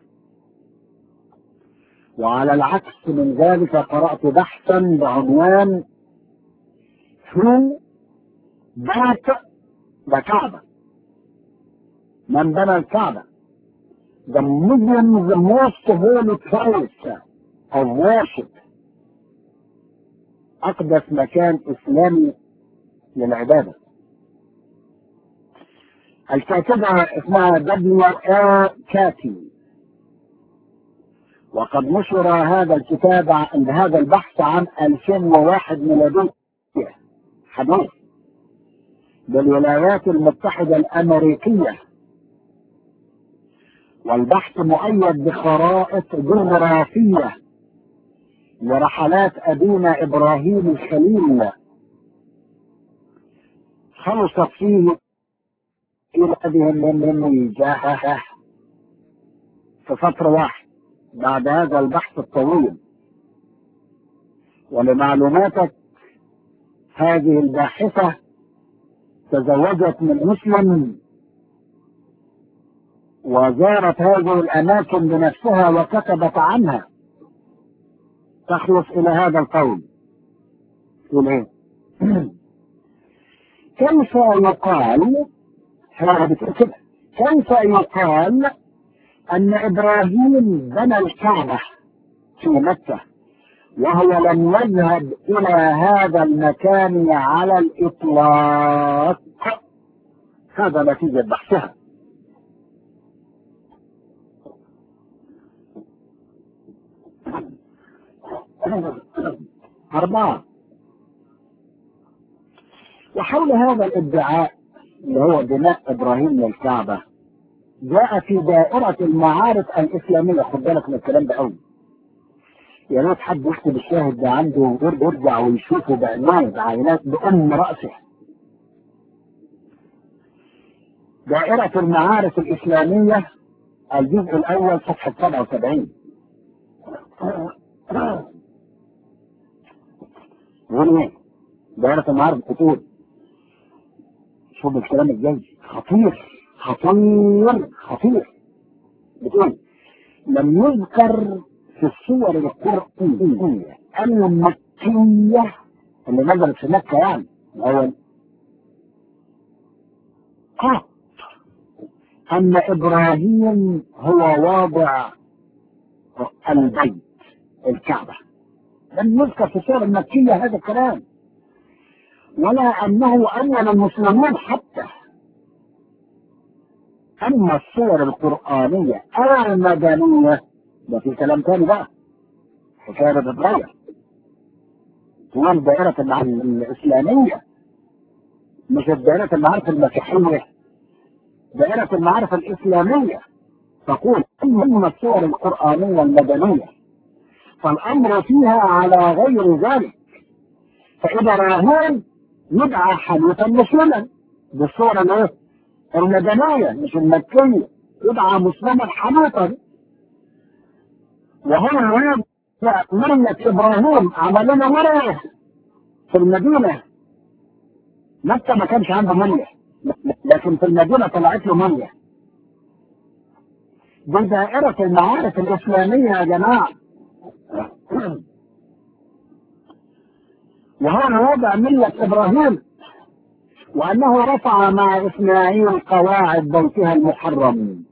وعلى العكس من ذلك قرأت بحثا بعنوان Who built the Kaaba من بنى الكعبة The Muslims most holy place of worship أقدس مكان إسلامي للعبادة الكاتبة اسمها دبليو آ كاتي وقد نشر هذا الكتاب عند هذا البحث عام 2001 ميلادية حديث بالولايات المتحدة الأمريكية والبحث مؤيد بخرائط جغرافية لرحلات أبينا إبراهيم الخليل خلصت فيه إلى هذه النجاح في فترة واحدة بعد هذا البحث الطويل ولمعلوماتك هذه الباحثة تزوجت من مسلم وزارت هذه الأماكن بنفسها وكتبت عنها تخلص إلى هذا القول تقول إيه؟ كيف يقال هذا بتقول كده كيف يقال أن إبراهيم بنى الكعبة في مكة وهو لم يذهب إلى هذا المكان على الإطلاق هذا نتيجة بحثها أربعة وحول هذا الادعاء اللي هو بناء إبراهيم للكعبة جاء في دائرة المعارف الإسلامية خد بالك من الكلام ده قوي يا ريت حد يكتب الشاهد ده عنده يرجع ويشوفه بعناية بعينات بأم رأسه دائرة المعارف الإسلامية الجزء الأول صفحة 77 يقول ايه؟ دائرة المعارف بتقول شوف الكلام الجاي خطير خطير خطير بتقول لم يذكر في الصور القرآنية المكية اللي نزلت في مكة يعني الأول قط أن إبراهيم هو واضع البيت الكعبة لم يذكر في الصور المكية هذا الكلام ولا أنه أول المسلمين حتى أما الصور القرآنية أو المدنية ده في كلام تاني بقى حكاية بتتغير تقول دائرة المعارف الإسلامية مش دائرة المعارف المسيحية دائرة المعارف الإسلامية تقول أما الصور القرآنية المدنية فالأمر فيها على غير ذلك فإبراهيم يدعى حنيفا مسلما بالصورة الايه؟ المدنية مش المكية يدعى مسلما حنيفا وهنا هنا مرية إبراهيم عمل لنا مرة في المدينة مكة ما كانش عنده مرية لكن في المدينة طلعت له مرية دي دائرة المعارف الإسلامية يا جماعة وهنا وضع ملة إبراهيم وأنه رفع مع إسماعيل قواعد بيتها المحرم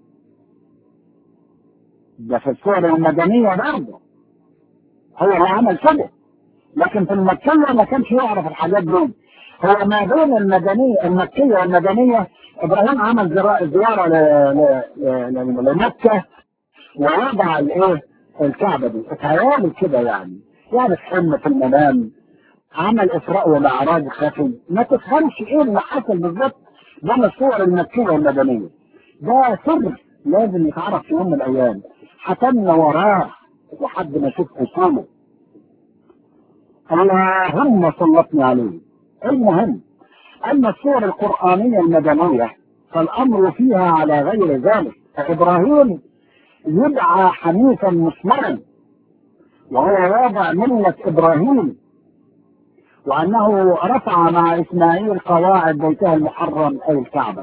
ده في الصور المدنية برضه هو اللي عمل كده لكن في المكية ما كانش يعرف الحاجات دي هو ما بين المدنية المكية والمدنية إبراهيم عمل زيارة لمكة ووضع الايه الكعبة دي اتهيألي كده يعني يعني في حلم في المنام عمل إسراء ومعراج خفي ما تفهمش ايه اللي حصل بالظبط بين الصور المكية والمدنية ده سر لازم يتعرف في يوم من الأيام حتمنا وراه لحد ما شوف أصوله اللهم سلطني عليه المهم أن الصور القرآنية المدنية فالأمر فيها على غير ذلك فإبراهيم يدعى حنيفا مسلما وهو واضع ملة إبراهيم وأنه رفع مع إسماعيل قواعد بيته المحرم أي الكعبة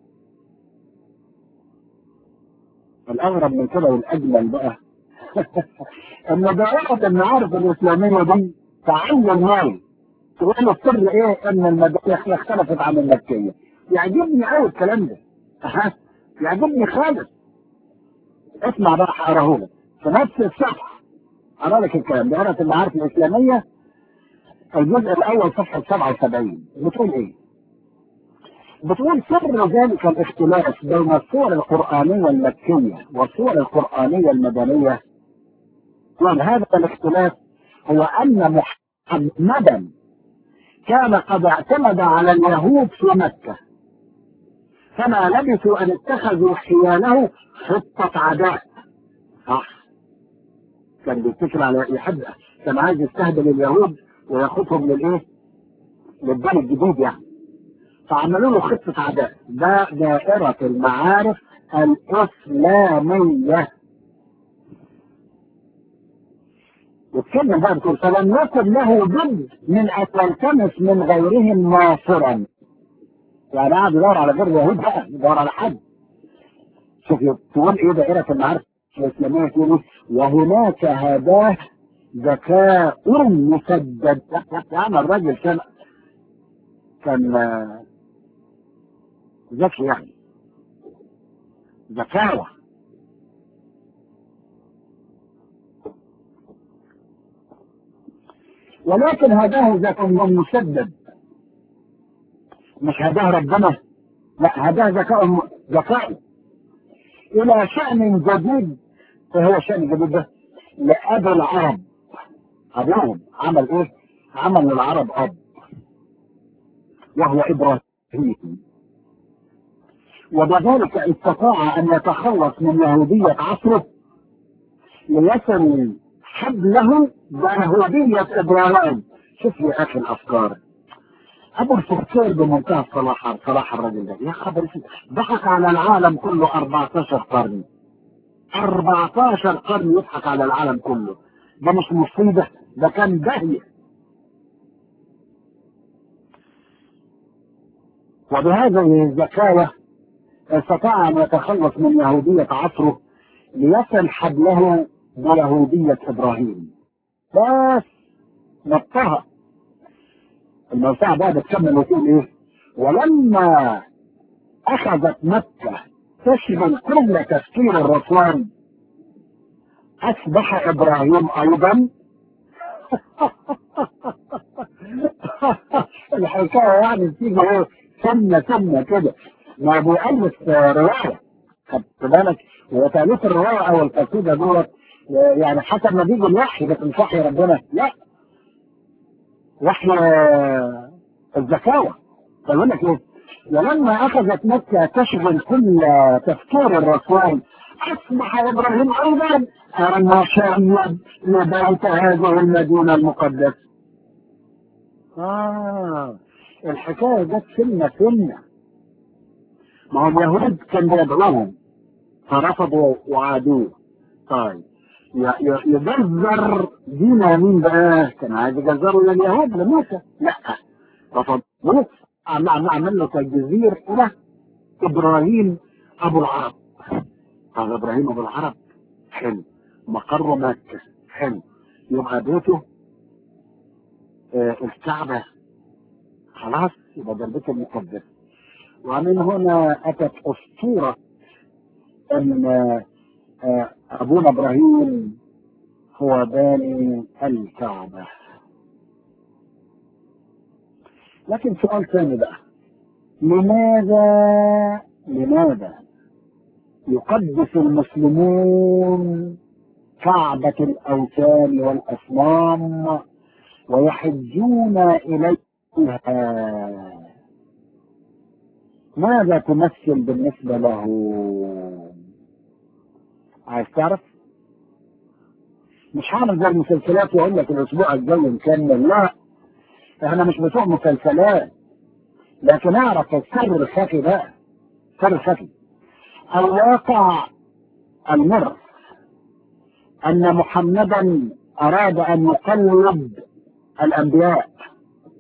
الأغرب من كده والأجمل بقى ان دائرة المعارف الإسلامية دي تعين مال تقول له السر إيه إن المدارس اختلفت عن المكية يعجبني قوي الكلام ده أها يعجبني خالص اسمع بقى هقراه لك في نفس الصفحة أقرا لك الكلام دائرة المعارف الإسلامية الجزء الأول صفحة 77 بتقول إيه؟ بتقول سر ذلك الاختلاف بين الصور القرآنية المكية والصور القرآنية المدنية قال هذا الاختلاف هو أن محمدا كان قد اعتمد على اليهود في مكة فما لبثوا أن اتخذوا حياله خطة عداء صح كان بيتكل على يحب كان عايز يستهبل اليهود وياخدهم للايه؟ للدين الجديد يعني فعملوا له خطة عداء ده دائرة المعارف الإسلامية وتكلم بقى بتقول فلم يكن له ضد من أن يلتمس من غيرهم ناصرا يعني قاعد يدور على غير يهود بقى يدور على حد شوف تقول ايه دائرة المعارف الإسلامية تقول وهناك هداه ذكاء مسدد يعني الراجل كان كان ذكي يعني ذكاوة ولكن هداه ذكاء مسدد مش هداه ربنا لا هداه ذكاء ذكاء الى شأن جديد فهو شأن جديد ده لأبي العرب أبوهم عمل إيه؟ عمل للعرب أب وهو إبراهيم وبذلك استطاع أن يتخلص من يهودية عصره ليصل حبله بيهودية إبراهيم شوف يا أخي الأفكار أبو الفكر بمنتهى الصلاح صلاح الرجل ده يا خبر ضحك على العالم كله 14 قرن 14 قرن يضحك على العالم كله ده مش مصيبة ده كان داهية وبهذه الزكاوة استطاع أن يتخلص من يهودية عصره ليصل حبله بيهودية إبراهيم بس نطها الموسوعة بقى بتكمل وتقول إيه ولما أخذت مكة تشمل كل تفكير الرسول أصبح إبراهيم أيضا الحكاية يعني بتيجي إيه سنة سنة كده ما بيألف رواية خدت بالك وتأليف الرواية أو القصيدة دولت يعني حسب ما بيجي الوحي لكن مش وحي ربنا لا وحي الزكاوة بقول لك إيه ولما أخذت مكة تشغل كل تفكير الرسول أصبح إبراهيم أيضا أرى شاهد لبيت هذه المدينة المقدسة آه الحكاية جت سنة سنة ما هو اليهود كان بيدعوهم فرفضوا وعادوه طيب يجزر دين مين بقى؟ كان عايز يجزروا لليهود لموسى لا رفضوه عمل له تجزير الى ابراهيم ابو العرب طب ابراهيم ابو العرب حلو مقر مكة حلو يبقى بيته آه الكعبة خلاص يبقى ده البيت المقدس ومن هنا أتت أسطورة أن آه أبونا إبراهيم هو باني الكعبة لكن سؤال ثاني بقى لماذا لماذا يقدس المسلمون كعبة الأوثان والأصنام ويحجون إليها ماذا تمثل بالنسبة له عايز تعرف مش هعمل زي المسلسلات واقول لك الاسبوع الجاي نكمل لا احنا مش بتوع مسلسلات لكن اعرف السر الخفي بقى السر الخفي الواقع المر ان محمدا اراد ان يقلد الانبياء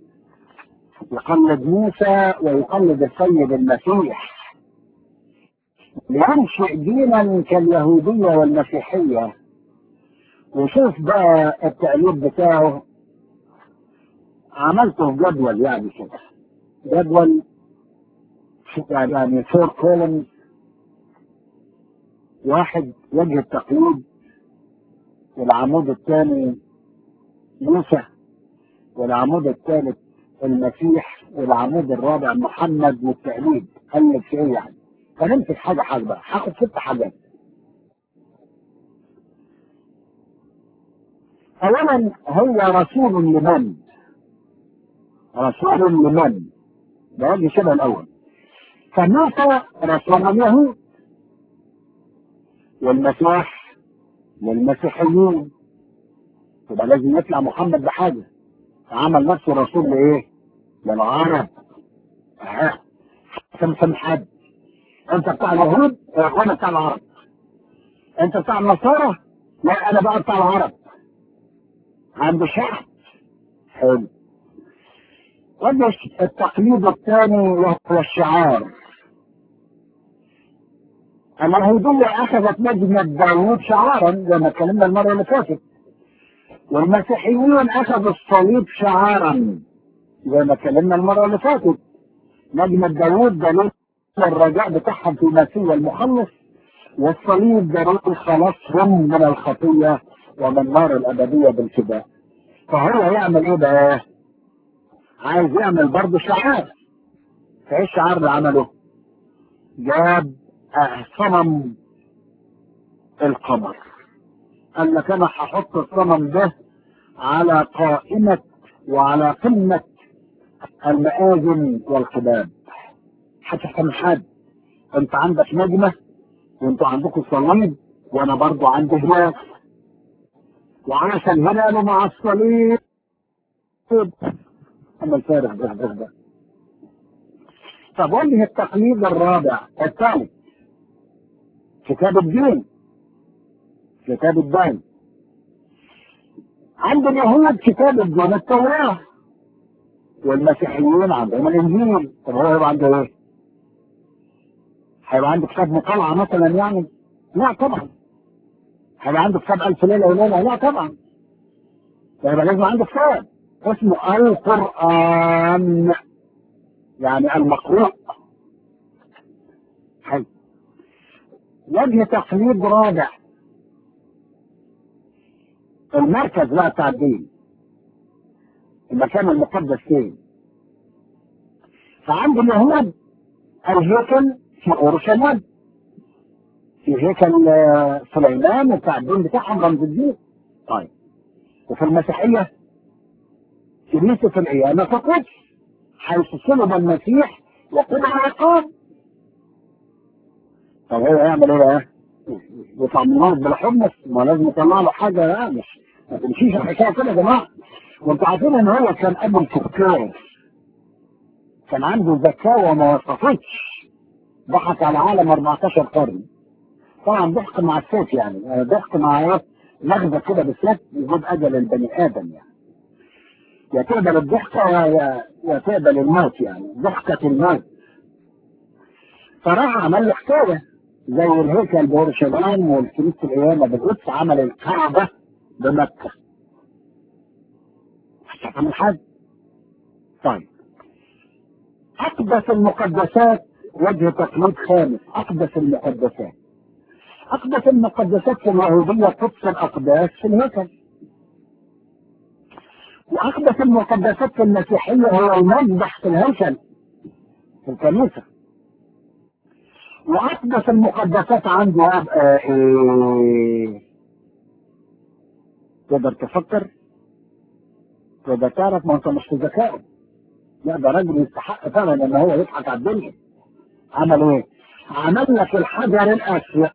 يقلد موسى ويقلد السيد المسيح لينشئ دينا كاليهودية والمسيحية وشوف بقى التقليد بتاعه عملته في جدول يعني كده جدول يعني فور كولمز واحد وجه التقليد والعمود الثاني موسى والعمود الثالث المسيح والعمود الرابع محمد والتقليد قال لك ايه يعني فنمسك حاجه حاجه بقى هاخد ست حاجات اولا هو رسول لمن رسول لمن ده وجه شبه الاول فموسى رسول اليهود والمسيح للمسيحيين يبقى لازم يطلع محمد بحاجه فعمل نفسه رسول لايه؟ للعرب اه سمسم حد انت بتاع اليهود وانا بتاع العرب انت بتاع النصارى لا انا بقى بتاع العرب عند شعب حلو وجه التقليد الثاني وهو الشعار اليهودية أخذت نجمة داوود شعارا زي ما اتكلمنا المرة اللي فاتت والمسيحيون أخذوا الصليب شعارا زي ما اتكلمنا المرة اللي فاتت نجمة داوود دليل الرجاء بتاعهم في المسيح المخلص والصليب دليل خلاصهم من الخطية ومن النار الأبدية بالفداء فهو يعمل إيه بقى؟ عايز يعمل برضه شعار فإيه الشعار اللي عمله؟ جاب صنم القمر قال لك انا هحط الصنم ده على قائمة وعلى قمة المآذن والقباب هتفهم حد انت عندك نجمة وانتوا عندكم صليب وانا برضو عندي هلال وعشان هلاله مع الصليب اما الفارغ ده ده ده طب وجه التقليد الرابع الثالث كتاب الدين كتاب الدين عند اليهود كتاب الدين التوراة والمسيحيين عندهم الانجيل طب هو هيبقى عنده ايه؟ هيبقى عنده كتاب مطالعة مثلا يعني؟ لا طبعا هيبقى عنده كتاب ألف ليلة وليلة؟ لا طبعا فيبقى لازم عنده كتاب اسمه القرآن يعني المقروء حلو وجه تقليد رابع المركز بقى بتاع الدين المكان المقدس فين فعند اليهود الهيكل في اورشليم في هيكل سليمان وبتاع الدين بتاعهم رمز الدين طيب وفي المسيحيه كنيسه القيامه في القدس حيث صلب المسيح وقضى العقاب طب هو يعمل ايه بقى؟ يطلع من الارض بالحمص ما لازم يطلع له حاجه بقى مش ما تمشيش الحكايه كده يا جماعه وانتوا عارفين ان هو كان قبل فكار كان عنده ذكاء وما وصفتش ضحك على العالم 14 قرن طبعا ضحك مع السيف يعني ضحك مع ايه؟ لغزه كده بالسيف يجيب اجل البني ادم يعني يا تقبل الضحكه يا يا تقبل الموت يعني ضحكه الموت فراح عمل له حكايه زي الهيكل بورشليم والكنيسه القيامه بالقدس عمل الكعبه بمكه هتعمل حاجه طيب اقدس المقدسات وجه تقليد خامس اقدس المقدسات اقدس المقدسات في اليهوديه قدس الاقداس في الهيكل واقدس المقدسات في المسيحيه هو المذبح في الهيكل في الكنيسه واقدس المقدسات عنده يبقى ايه تقدر تفكر تقدر تعرف ما انت مش في ذكائه لا ده راجل يستحق فعلا ان هو يضحك على الدنيا عمل ايه؟ عمل لك الحجر الاسود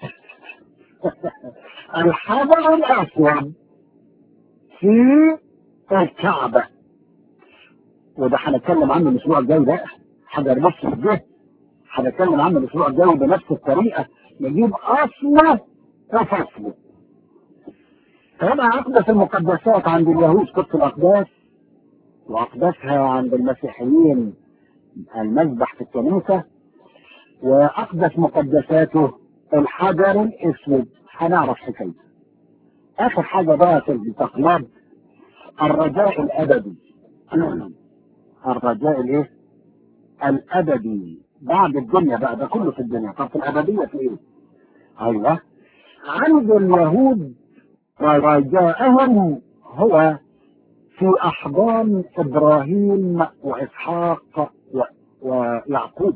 الحجر الاسود في الكعبه وده هنتكلم عنه الاسبوع الجاي بقى حجر نفس ده هنتكلم عنه الاسبوع الجاي بنفس الطريقه نجيب اصله وفصله فهنا اقدس المقدسات عند اليهود قدس الاقداس وأقدسها عند المسيحيين المذبح في الكنيسة وأقدس مقدساته الحجر الأسود هنعرف حكايته آخر حاجة بقى في التقليد الرجاء الأبدي الرجاء الإيه؟ الأبدي بعد الدنيا بقى ده كله في الدنيا طب في الأبدية في إيه؟ أيوه عند اليهود رجاءهم هو في أحضان إبراهيم وإسحاق و... ويعقوب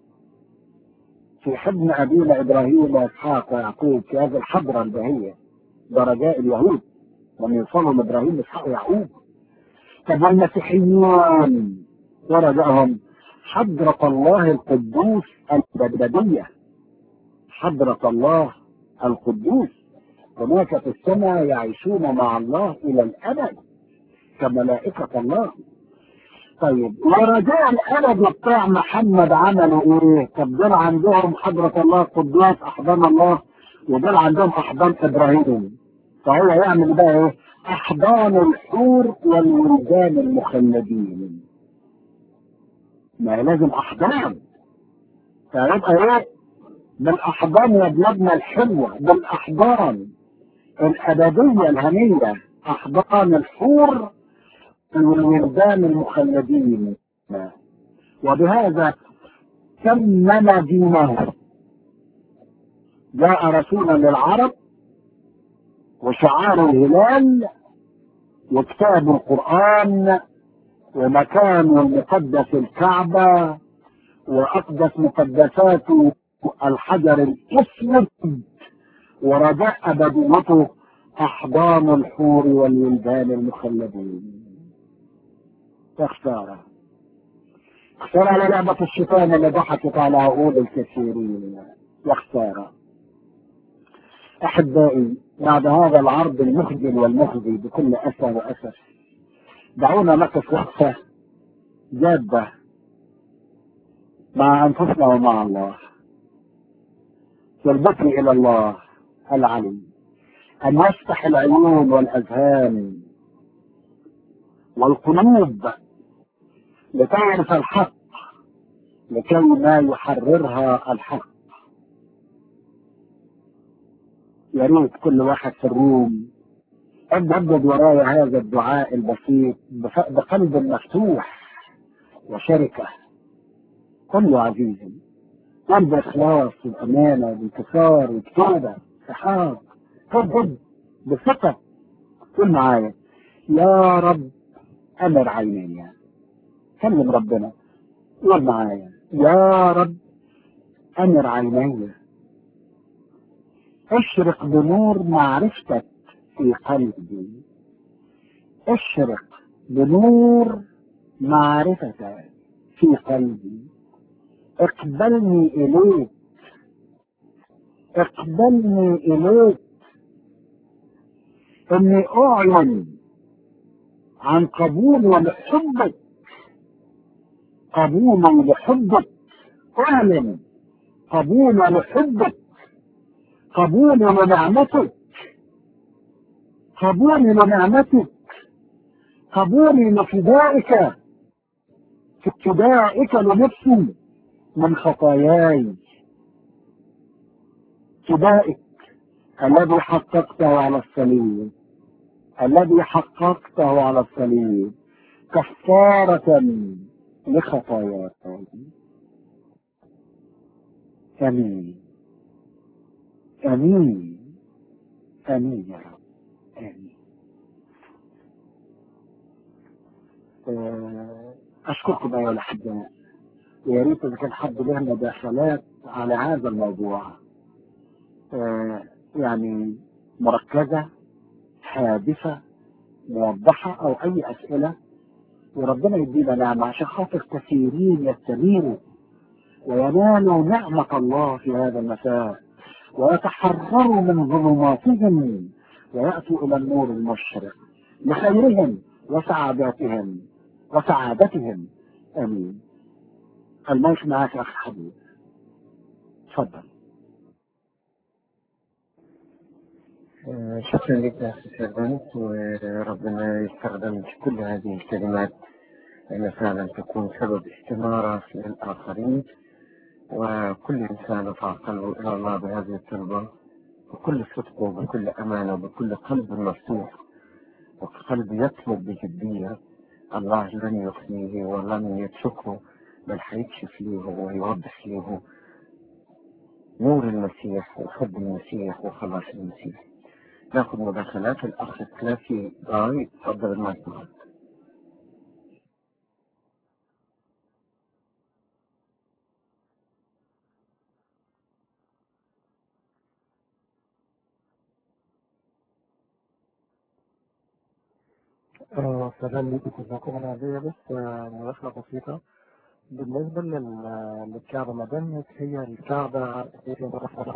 في حضن أبينا إبراهيم وإسحاق ويعقوب في هذه الحضرة البهية ده رجاء اليهود لما يوصلوا لإبراهيم وإسحاق ويعقوب طب والمسيحيين ورجائهم حضرة الله القدوس البدبدية حضرة الله القدوس هناك في السماء يعيشون مع الله إلى الأبد كملائكة الله طيب ورجاء الأبد بتاع محمد عملوا إيه؟ طب دول عندهم حضرة الله القدوس أحضان الله ودول عندهم أحضان إبراهيم فهو يعمل بقى إيه؟ أحضان الحور والولدان المخلدين ما هي لازم أحضان فيبقى إيه؟ بالأحضان يا بلادنا الحلوة بالأحضان الأبدية الهنية أحضان الحور والولدان المخلدين وبهذا تمم دينه جاء رسولا للعرب وشعار الهلال وكتاب القرآن ومكان المقدس الكعبة وأقدس مقدسات الحجر الأسود ورجاء أبديته أحضان الحور والولدان المخلدين يا خسارة خسارة على لعبة الشيطان اللي ضحكت على عقول الكثيرين يا خسارة أحبائي بعد هذا العرض المخجل والمخزي بكل أسى وأسف دعونا نقف وقفة جادة مع أنفسنا ومع الله والبكر إلى الله العلي أن يفتح العيون والأذهان والقلوب لتعرف الحق لكي ما يحررها الحق يا ريت كل واحد في الروم أجدد ورايا هذا الدعاء البسيط بف- بقلب مفتوح وشركة قل له عزيزي قل بإخلاص وأمانة بانتصار وكتابة إحاط قل بثقة قل معايا يا رب أمر عيني كلم ربنا قول معايا يا رب أمر عيني اشرق بنور معرفتك في قلبي اشرق بنور معرفتك في قلبي اقبلني إليك اقبلني إليك إني أعلن عن قبول لحبك قبولا لحبك اعلن قبول لحبك قبول لنعمتك قبول لنعمتك قبول لفدائك في ابتدائك لنفسي من خطاياي فدائك الذي حققته على الصليب الذي حققته على الصليب كفارة لخطاياي امين امين امين يا رب امين آه، اشكركم ايها الاحباء ويا ريت اذا كان حد له مداخلات على هذا الموضوع آه، يعني مركزه حادثه موضحه او اي اسئله وربنا يدينا نعمه عشان خاطر كثيرين يستنيروا وينالوا نعمه الله في هذا المساء ويتحرروا من ظلماتهم وياتوا الى النور المشرق لخيرهم وسعادتهم وسعادتهم امين المايك معك اخ حبيب تفضل آه، شكرا لك يا أخي سيرفنت وربنا يستخدم في كل هذه الكلمات أن فعلا تكون سبب استنارة للآخرين وكل إنسان رفع قلبه إلى الله بهذه التربة بكل صدق وبكل أمانة وبكل قلب مفتوح وقلب يطلب بجدية الله لن يخزيه ولن يتركه بل حيكشف له ويوضح له نور المسيح وحب المسيح وخلاص المسيح ناخذ مداخلات الأخ كلاسي باي تفضل المايك معك آه، سلام ليكم جزاكم الله خير بس آه، مداخلة بسيطة بالنسبة لل- للكعبة ما دامت هي الكعبة هي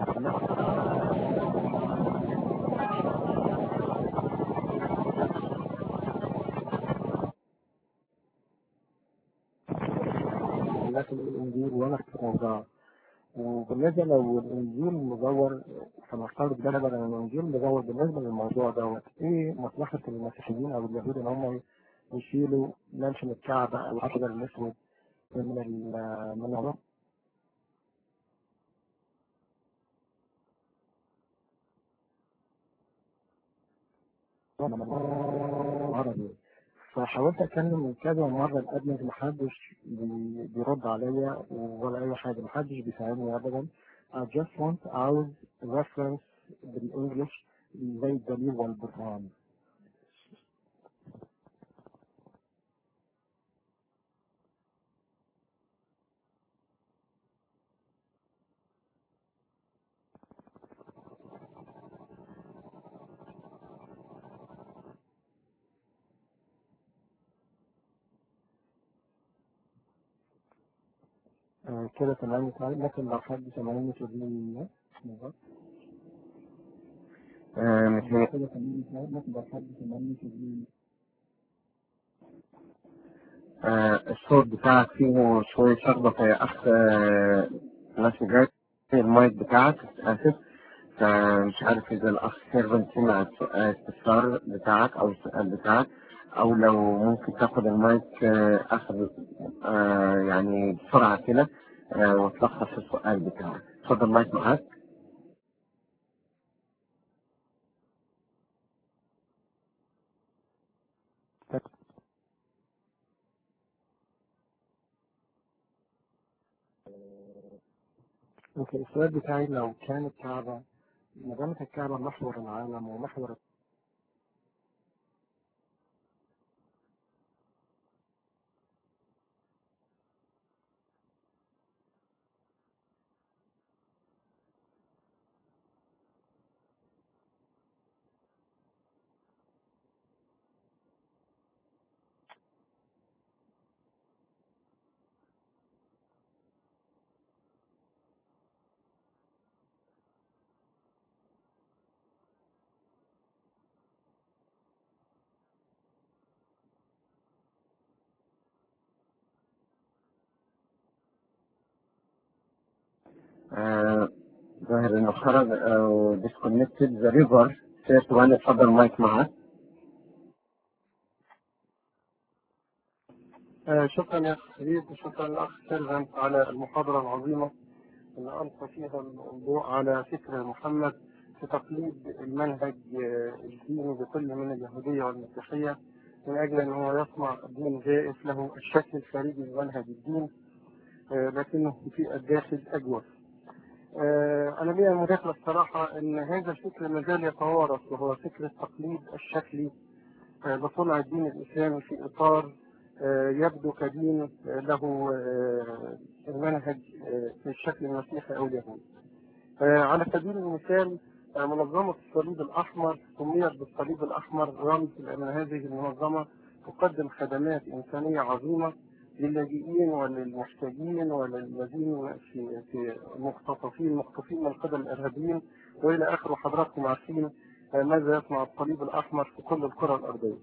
لكن الإنجيل ولا في موضوع وبالنسبة لو الإنجيل مزور فنفترض ده بدل الإنجيل مزور بالنسبة للموضوع دوت إيه مصلحة المسيحيين أو اليهود إن هم يشيلوا منشن الكعبة أو الحجر الأسود من ال- من الموضوع عربي فحاولت اتكلم كذا مره لابنك محدش بي- بيرد عليا ولا اي حاجه محدش بيساعدني ابدا I just want عاوز reference بالانجلش زي الدليل والبرهان آه، كده تمام طيب لكن لو حد سامعني تقول لي بالظبط. آه، متهيأ- كده تمام طيب لكن لو حد سامعني تقول لي آه، الصوت بتاعك فيه شوية شخبطة يا أخ آه، ناس جاي المايك بتاعك آسف فمش عارف إذا الأخ سيرفن سمع السؤال الاستفسار بتاعك أو السؤال بتاعك أو لو ممكن تاخد المايك آه، آخر آه، يعني بسرعة كده آه، وتلخص السؤال بتاعك اتفضل المايك معاك اوكي السؤال بتاعي لو كان الكعبة ما دامت الكعبة محور العالم ومحور آه، ظاهر إنه خرج أو disconnected the river سيرت وأنا اتفضل المايك معاك آه شكرا يا أخ حبيب وشكرا لأخ سيرفنت على المحاضرة العظيمة اللي ألقى فيها الضوء على فكر محمد في تقليد المنهج آه، الديني بكل من اليهودية والمسيحية من أجل أن هو يصنع دين زائف له الشكل الخارجي لمنهج الدين آه، لكنه في الداخل أجوف آه، أنا لي المداخلة الصراحة أن هذا الفكر ما زال يتوارث وهو فكر التقليد الشكلي آه، لصنع الدين الإسلامي في إطار آه، يبدو كدين آه، له آه، المنهج آه، في الشكل المسيحي أو اليهودي. آه، على سبيل المثال آه، منظمة الصليب الأحمر سميت بالصليب الأحمر رمز لأن هذه المنظمة تقدم خدمات إنسانية عظيمة للاجئين وللمحتاجين وللذين في في مختطفين مخطوفين من قبل الإرهابيين وإلى آخره حضراتكم عارفين آه، ماذا يصنع الصليب الأحمر في كل القرى الأرضية.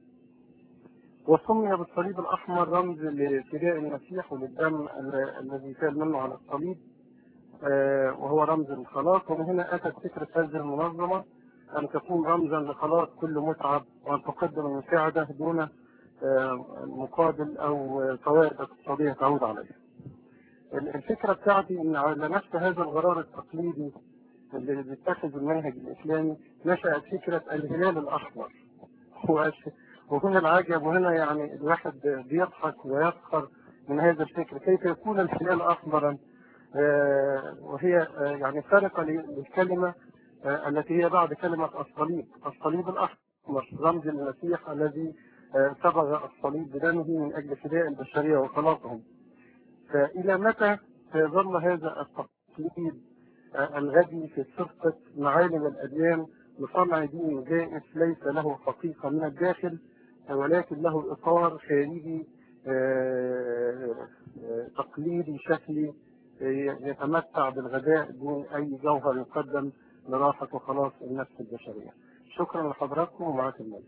وسمي بالصليب الأحمر رمز لفداء المسيح وللدم ال- الذي سال منه على الصليب آه، وهو رمز الخلاص ومن هنا أتت فكرة هذه المنظمة أن تكون رمزا لخلاص كل متعب وأن تقدم المساعدة دون آه، مقابل أو فوائد اقتصادية تعود عليها. الفكرة بتاعتي إن على نفس هذا الغرار التقليدي اللي بيتخذ المنهج الإسلامي نشأت فكرة الهلال الأحمر. وأش- وهنا العجب وهنا يعني الواحد بيضحك ويسخر من هذا الفكر كيف يكون الهلال أحمرا آه، وهي آه، يعني سرقة للكلمة آه، التي هي بعد كلمة الصليب الصليب الأحمر رمز المسيح الذي آه، صبغ الصليب بدمه من أجل فداء البشرية وخلاصهم فإلى متى سيظل هذا التقليد آه، الغبي في صفة معالم الأديان لصنع دين جائز ليس له حقيقة من الداخل آه، ولكن له إطار خارجي آه، آه، تقليدي شكلي آه، يتمتع بالغباء دون أي جوهر يقدم لراحة وخلاص النفس البشرية شكرا لحضراتكم ومعاك الملك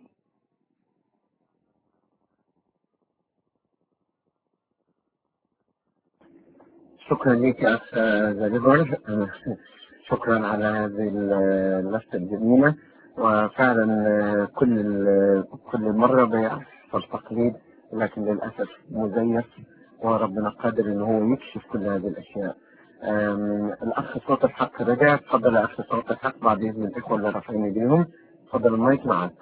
شكرا لك يا أخ زاليبر شكرا على هذه اللفتة الجميلة وفعلا آه، كل ال- كل مرة بيحصل تقليد لكن للأسف مزيف وربنا قادر إن هو يكشف كل هذه الأشياء آم، الأخ صوت الحق رجع تفضل يا أخ صوت الحق بعد إذن الإخوة اللي رافعين إيديهم تفضل المايك معك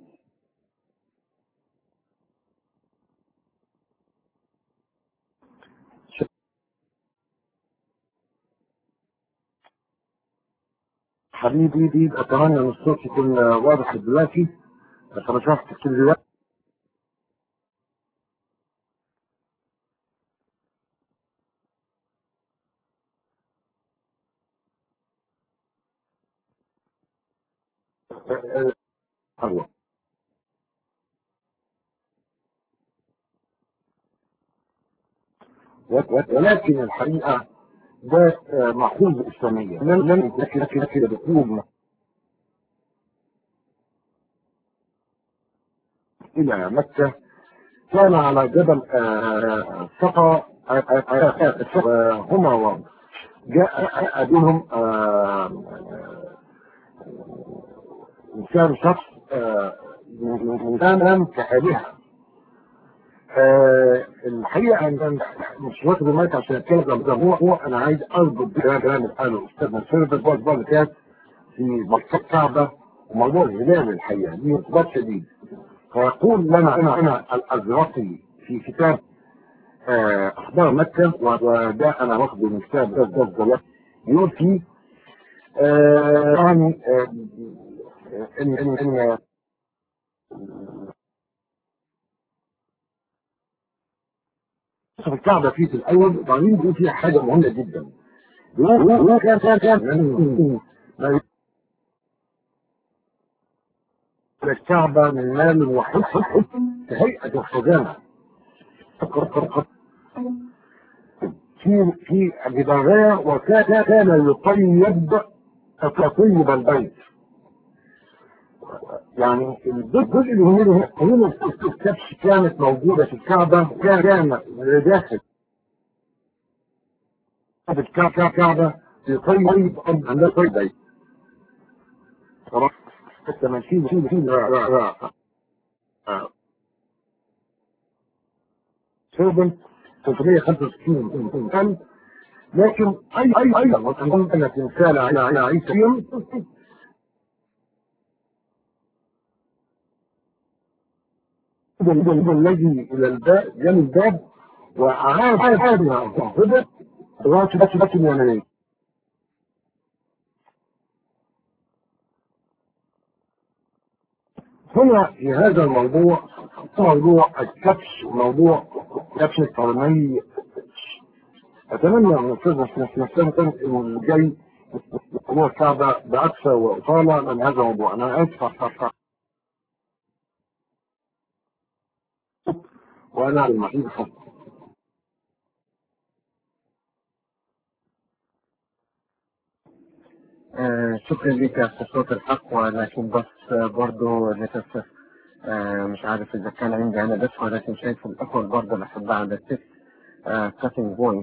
حبيبي دي اتمنى ان الصوت يكون واضح دلوقتي بس انا شفت كتير دلوقتي أيوة. ولكن الحقيقة ده آه، مأخوذ إسلاميا لم لم لكن لكن لكن بيكون إلى مكة كان على جبل آه، صفا آه، آه، آه، آه، هما و- جاء بهم إنسان شخص آه، إنسانا كآلهة آه، الحقيقة أن أن مش واخد المايك عشان أتكلم عن الموضوع هو أنا عايز أربط بكلام كلام اللي قاله الأستاذ نصير بالبعض الأسبوع اللي فات في مكتب كعبة وموضوع الهلال الحقيقة دي ارتباط شديد فيقول لنا أنا أنا الأزرقي في كتاب آه، أخبار مكة وده أنا واخده من كتاب ده ده ده يقول فيه آه، يعني آه، إن إن إن في الكعبة فيه في الأول وبعدين بيقول فيها حاجة مهمة جدا بيقول كان كان كان ما الكعبة من مال وحب كهيئة الخزانة في في جدارية وكان كان يطيب تطيب البيت يعني الجزء اللي هنا هنا الكبش كانت موجودة في الكعبة كان كان داخل في الكعبة يطيب عندها طيب بيت خلاص حتى ما نشيل نشيل نشيل را را را آه. سيربن 365 ألف لكن أي أي أيضا وتنظم أن تمثال على على عيسى الذي إلى الباب جانب الباب وأعاد هذه الصاحبة راتبة بس اليمنية هنا في هذا الموضوع موضوع الكبش موضوع كبش القرني أتمنى أن الأستاذ نفسه كان الجاي هو الكعبة بأكثر وإطالة من هذا الموضوع أنا آسف وأنا المحيط خط آه، شكرا لك يا أخ صوت الحق ولكن بس آه، برضو للأسف آه، مش عارف إذا كان عندي أنا بس ولكن شايف الأخوة برضو الأحباء على التك كاتنج فويس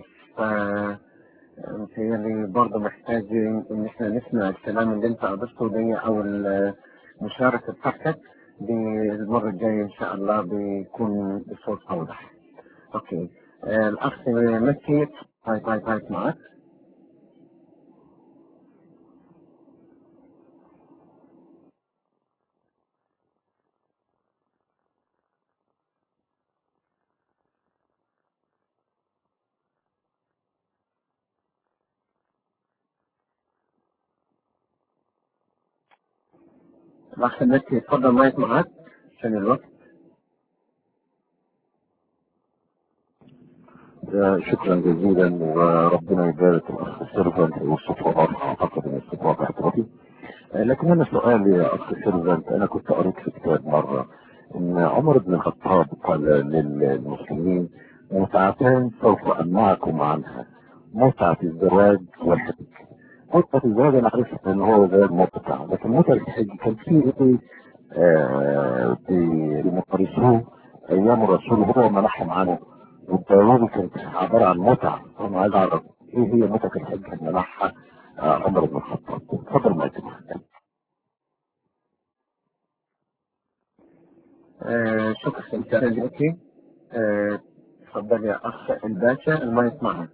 متهيألي برضه محتاج إن إحنا نسمع الكلام اللي أنت أضفته لي أو المشاركة بتاعتك بالمرة الجاية إن شاء الله بيكون بصوت أوضح. أوكي آه، الأخ مكي باي باي باي معك. الأخ مكي اتفضل مايك معك عشان الوقت. آه، شكرا جزيلا وربنا يبارك الاخ سيرفنت والصوت واضح اعتقد ان الصوت واضح دلوقتي آه، لكن انا سؤالي يا اخ سيرفنت انا كنت قريت في كتاب مره ان عمر بن الخطاب قال للمسلمين متعتان سوف امنعكم عنها متعه الزواج والحج متعه الزواج انا عرفت ان هو زواج متعه لكن متعه الحج كان في ايه آه، بيمارسوه ايام الرسول هو منحهم عنه والضروري كانت عبارة عن متعة أنا عايز أعرف إيه هي متعة الحج اللي منحها آه، عمر بن الخطاب اتفضل معاك آه، شكرا سيدي مكي. آه، اتفضل يا أخ الباشا المايك معك.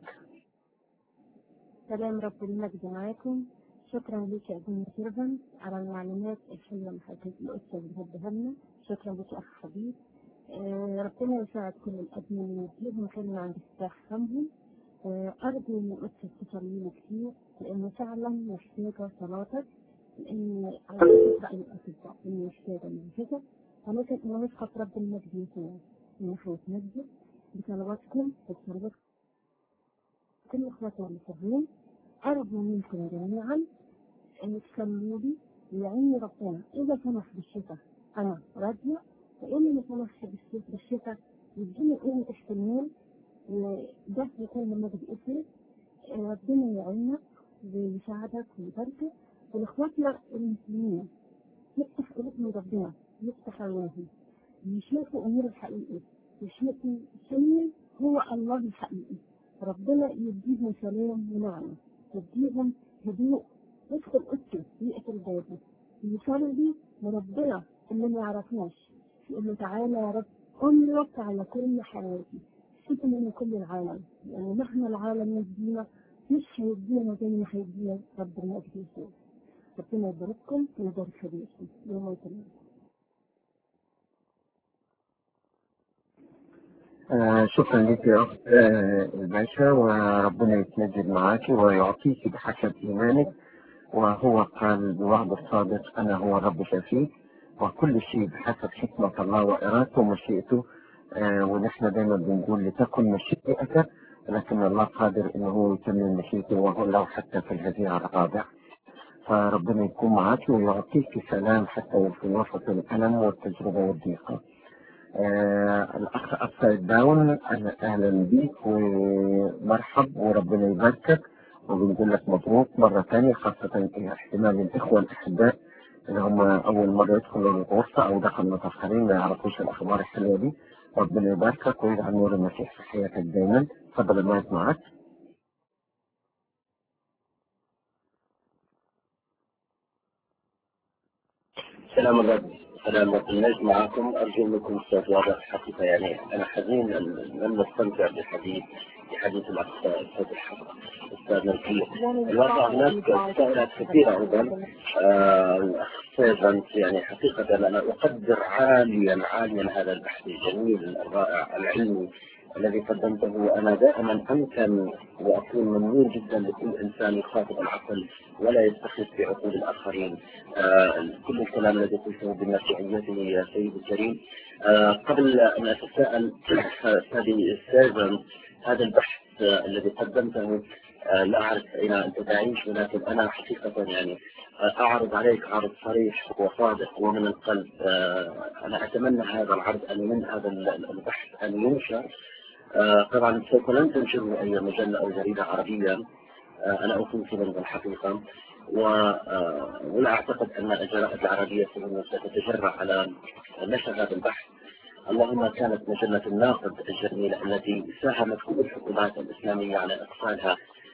سلام رب المجد معاكم شكرا لك يا ابن سيرفن على المعلومات الحلوة اللي حضرتك الأستاذ بتديها لنا شكرا لك يا أخ حبيب آه، ربنا يساعد كل الأدمين ويديهم كلمة عند افتتاح فمهم آه، أرجو من الأستاذ تصلي لي كتير لأنه فعلا محتاجة صلاتك لأن على فكرة الأطباء إني محتاجة معجزة ولكن أنا واثقة في رب المجد يسوع إنه هيتمجد بصلواتكم وبصلوات كل إخواتي المسلمين أرجو منكم جميعا أن تصلوا لي ويعيني ربنا إذا سمح بالشفاء أنا راضية وإن ما سمحش بالشفاء بالشفاء يديني قوة احتمال وده يكون من مجد اسمي ربنا يعينك ويساعدك ويباركك والإخواتنا المسلمين يفتح قلوبهم ربنا يفتح عيونهم يشوفوا أمور الحقيقي يشوفوا سنين هو الله الحقيقي ربنا يديهم سلام ونعمة يديهم هدوء يدخل أوضته يقفل بابه يصلي وربنا اللي ما يعرفناش يقول له تعالى يا رب املك على كل حياتي سيبني من كل العالم لأن مهما العالم يدينا مش هيدينا زي ما هيدينا رب المجد يسوع ربنا يبارككم ويبارك في بيتكم يوم القيامة آه، شكرا لك يا أخت آه، الباشا وربنا يتمجد معك ويعطيك بحسب إيمانك وهو قال بوعد الصادق أنا هو الرب شفيك وكل شيء بحسب حكمة الله وإرادته ومشيئته آه، ونحن دائما بنقول لتكن مشيئتك لكن الله قادر انه هو يتمم مشيئته وهو لو حتى في الهزيع الرابع فربنا يكون معك ويعطيك سلام حتى في وسط الألم والتجربة والضيقة. آه الأخ أبسايد داون أهلا أهلا بيك ومرحب وربنا يباركك وبنقول لك مبروك مرة ثانية خاصة احتمال الإخوة الأحباء اللي هم أول مرة يدخلوا الغرفة أو دخلوا متأخرين ما يعرفوش الأخبار الحلوة دي ربنا يباركك ويجعل نور المسيح في حياتك دايما تفضل المايك معك سلام الرب سلام الرب النجم معكم أرجو منكم الصوت واضح حقيقة يعني أنا حزين أن لم نستمتع بالحديث بحديث الأخ أستاذ الحق أستاذنا الكبير الواقع هناك تساؤلات كثيرة أيضا آه، الأخ سيفنت يعني حقيقة أنا أقدر عاليا عاليا هذا البحث الجميل الرائع العلمي الذي قدمته وأنا دائما أمكن وأكون ممنون جدا لكل إنسان يخاطب العقل ولا يستخف بعقول الآخرين آه كل الكلام الذي قلته بمرجعيته يا سيدي الكريم آه قبل أن أتساءل هذه السيفن هذا البحث آه الذي قدمته آه لا أعرف أين أنت تعيش ولكن أنا حقيقة يعني آه أعرض عليك عرض صريح وصادق ومن القلب آه أنا أتمنى هذا العرض أن من هذا البحث أن ينشر آه طبعا سوف لن تنشره أي مجلة أو جريدة عربية آه أنا أكون كذا بالحقيقة و... آه ولا أعتقد أن الجرائد العربية ستتجرأ على نشر هذا البحث اللهم كانت مجلة الناقد الجميلة التي ساهمت كل الحكومات الإسلامية على إقفالها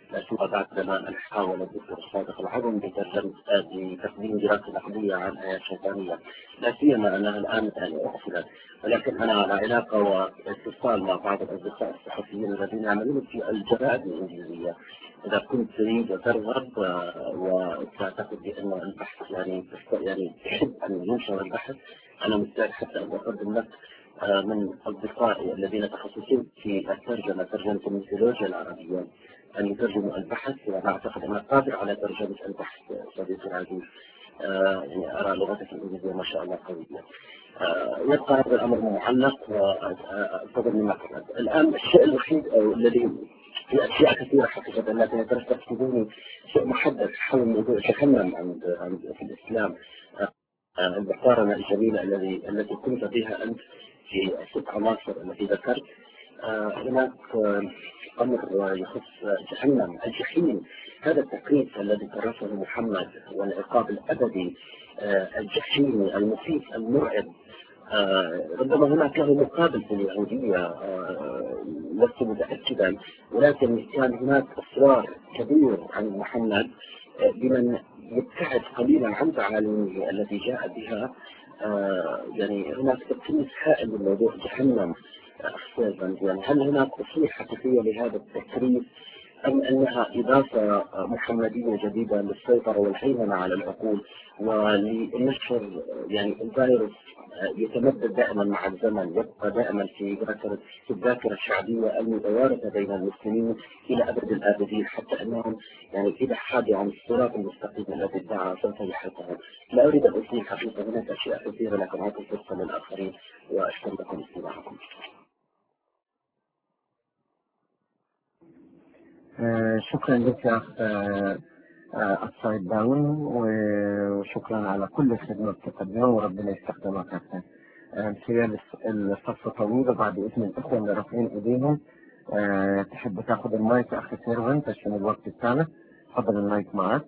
لا سيما بعدما حاول الدكتور صادق العظم بترجمة بتقديم دراسة نقدية عن آيات شيطانية لا سيما أنها الآن يعني أقفلت ولكن أنا على علاقة واتصال مع بعض الأصدقاء الصحفيين الذين يعملون في الجرائد الإنجليزية إذا كنت تريد وترغب آه، وتعتقد بأن البحث يعني يعني تحب أن ينشر البحث أنا مستعد حتى أن أقدم لك آه، من أصدقائي الذين يتخصصون في الترجمة ترجمة الميثولوجيا العربية أن يترجموا البحث وأنا أعتقد أنا قادر على ترجمة البحث صديقي العزيز آه، يعني أرى لغتك الإنجليزية ما شاء الله قوية آه، يبقى هذا الأمر معلق وأنتظر من محمد الآن الشيء الوحيد أو الذي في أشياء كثيرة حقيقة لكن ترتبوني شيء محدد حول موضوع جهنم عند عند في الإسلام آه، آه، المقارنة الجميلة الذي التي كنت بها أنت في الست عناصر التي ذكرت آه، هناك آه، أمر يخص جهنم الجحيم هذا التكليف الذي كرسه محمد والعقاب الأبدي آه، الجحيمي المخيف المرعب آه، ربما هناك له مقابل في اليهودية آه، لست متأكدا ولكن كان هناك إصرار كبير عن محمد آه، بمن يبتعد قليلا عن تعاليمه التي جاء بها آه، يعني هناك تكليف هائل من موضوع جهنم أخيرا يعني هل هناك أصول حقيقية لهذا التكليف أم أنها إضافة محمدية جديدة للسيطرة والهيمنة على العقول ولنشر يعني الفيروس يتمدد دائما مع الزمن يبقى دائما في ذاكرة في الذاكرة الشعبية المتوارثة بين المسلمين إلى أبد الآبدين حتى أنهم يعني إذا حادوا عن الصراط المستقيم الذي ادعى سوف يحرقهم لا أريد أن أطيل حقيقة هناك أشياء كثيرة لكن أعطي فرصة للآخرين وأشكر لكم استماعكم آه، شكرا لك يا أخ آه، آه، السايد داون و- وشكرا على كل الخدمة بتقدمها وربنا يستخدمك أكثر. آه، امتياز الصف طويل وبعد إذن الإخوة اللي رافعين إيديهم آه، تحب تاخذ المايك يا أخي سيرفنت عشان الوقت بتاعنا تفضل المايك معك.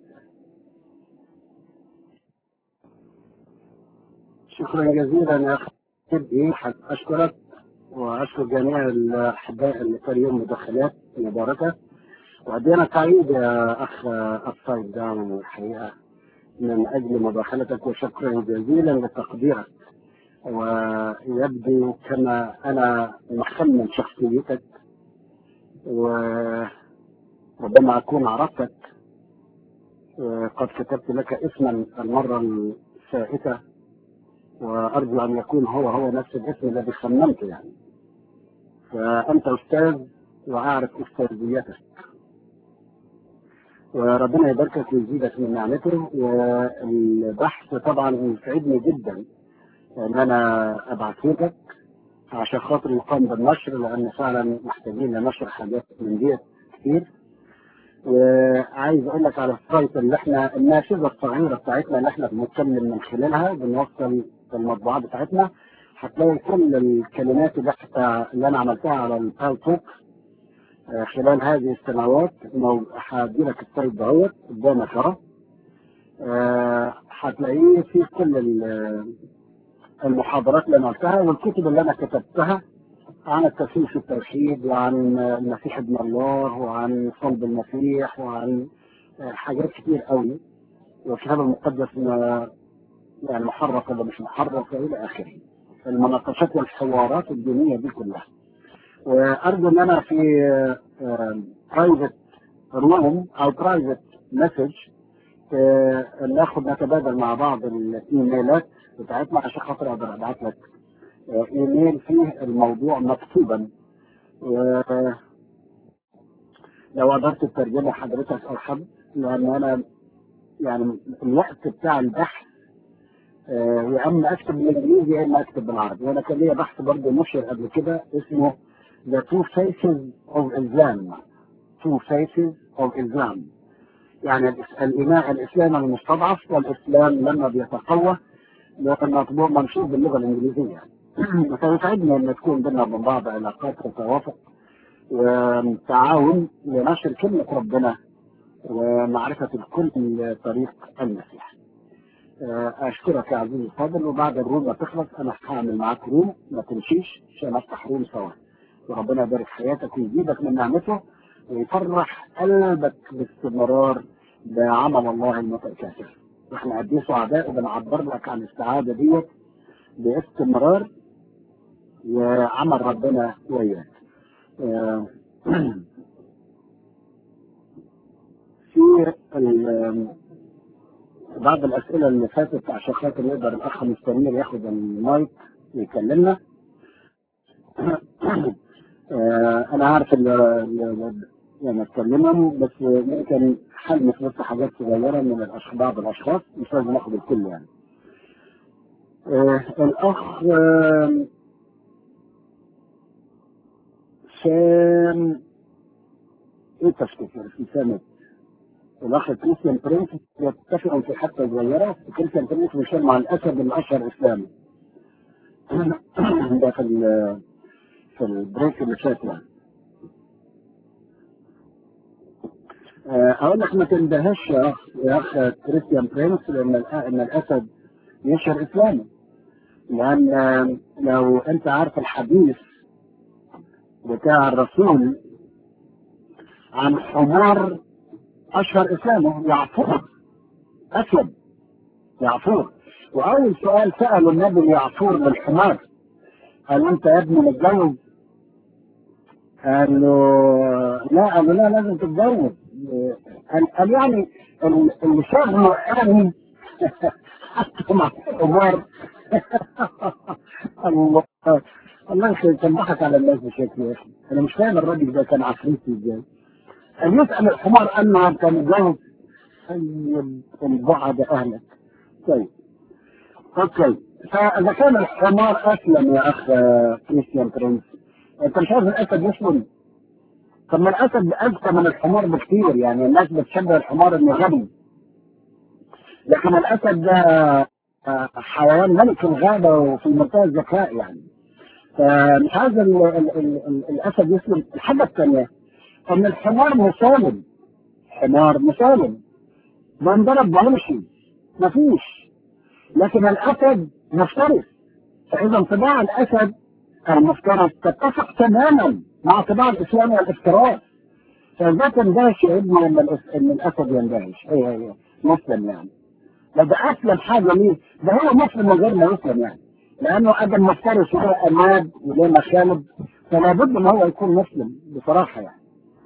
شكرا جزيلا يا اخي سيدي اشكرك واشكر جميع الاحباء اللي كان يوم مداخلات مباركه وقد انا سعيد يا اخ الصيد داون الحقيقه من اجل مداخلتك وشكرا جزيلا لتقديرك ويبدو كما انا مخمن شخصيتك وربما اكون عرفتك قد كتبت لك اسما المره الفائته وارجو ان يكون هو هو نفس الاسم الذي خمنته يعني فانت استاذ واعرف استاذيتك وربنا يباركك ويزيدك من نعمته والبحث طبعا يسعدني جدا ان انا ابعثه لك عشان خاطر يقام بالنشر لان فعلا محتاجين لنشر حاجات من دي كتير وعايز اقول لك على السايت اللي احنا النافذه الصغيره بتاعتنا اللي احنا بنتكلم من خلالها بنوصل المطبوعات بتاعتنا هتلاقي كل الكلمات اللي احنا اللي انا عملتها على الباو توك آه، خلال هذه السنوات مو- هدي لك السايت دهوت قدامك اهو آه، هتلاقيه في كل ال- المحاضرات اللي انا قلتها والكتب اللي انا كتبتها عن التفسير في التوحيد وعن المسيح ابن الله وعن صلب المسيح وعن آه، حاجات كتير قوي والكتاب المقدس ما- يعني محرف ولا مش محرف والى اخره المناقشات والحوارات الدينيه دي كلها وارجو ان انا في برايفت روم او برايفت مسج ناخد نتبادل مع بعض الايميلات بتاعتنا عشان خاطر اقدر ابعت لك آه، ايميل فيه الموضوع مكتوبا و- لو قدرت تترجمه حضرتك او حد لان انا يعني الوقت بتاع البحث آه، يا اما اكتب بالانجليزي يا اما اكتب بالعربي وانا كان ليا بحث برضه نشر قبل كده اسمه The Two Faces of Islam Two Faces of Islam يعني الإس- الإمام الإسلام المستضعف والإسلام لما بيتقوى مطبوع منشور باللغة الإنجليزية فيسعدني أن تكون بيننا وبين بعض علاقات وتوافق وتعاون لنشر كلمة ربنا ومعرفة الكل من طريق المسيح. آه، أشكرك يا عزيزي الفاضل وبعد الروم ما تخلص أنا هعمل معاك روم ما تمشيش عشان أفتح روم سوا وربنا يبارك حياتك ويزيدك من نعمته ويفرح قلبك باستمرار بعمل الله المتكاثر واحنا قد ايه سعداء وبنعبر لك عن السعاده ديت باستمرار وعمل ربنا وياك آه، في ال- بعض الاسئله اللي فاتت عشان خاطر يقدر الاخ مستنير ياخد المايك ويكلمنا آه، انا عارف ال- ال- يعني اتكلمهم بس ممكن حلمس بس حاجات صغيره من الأش- بعض الاشخاص مش لازم اخد الكل يعني آه، الاخ آه، سام ايه تفتكر في سنه الاخ كريستيان برينس يتفقوا في حته صغيره كريستيان برينس بيشير مع الاسد الاشهر اسلامي ده في ال- في البريك اللي فات يعني آه، اقول لك ما تندهش يا اخ يا اخ كريستيان برينس لان الأ- ان الاسد يشهر اسلامي لان آه، لو انت عارف الحديث بتاع الرسول عن حمار اشهر اسلامه يعفور اسود يعفور واول سؤال ساله النبي يعفور للحمار قال له انت يا ابني متجوز قال له لا قال له لا لازم تتجوز قال, قال يعني ال- اللي شغله يعني حتى مع الحمار الله الله يخليك كان ضحك على الناس بشكل يا اخي انا مش فاهم الراجل ده كان عفريتي ازاي أن يسأل الحمار أنها كان جاهز طيب البعد أهلك طيب أوكي فإذا كان الحمار أسلم يا أخ كريستيان برينس أنت مش عارف الأسد يسلم طب ما الأسد أذكى من الحمار بكثير يعني الناس بتشبه الحمار إنه غبي لكن الأسد ده آه، حيوان ملك الغابة وفي منتهى الذكاء يعني فمش عايز ال- ال- ال- ال- الأسد يسلم الحاجة الثانية ان الحمار مسالم حمار مسالم بنضرب بمشي مفيش لكن الاسد مفترس فاذا طباع الاسد المفترس تتفق تماما مع طباع الاسلام والافتراس فلا تندهش يا ابني لما الأس- ان الاسد يندهش هي هي مسلم يعني ده ده اسلم حاجه ليه ده هو مسلم من غير ما يسلم يعني لانه ادم مفترس وله اماد وله مخالب فلا بد ان هو يكون مسلم بصراحه يعني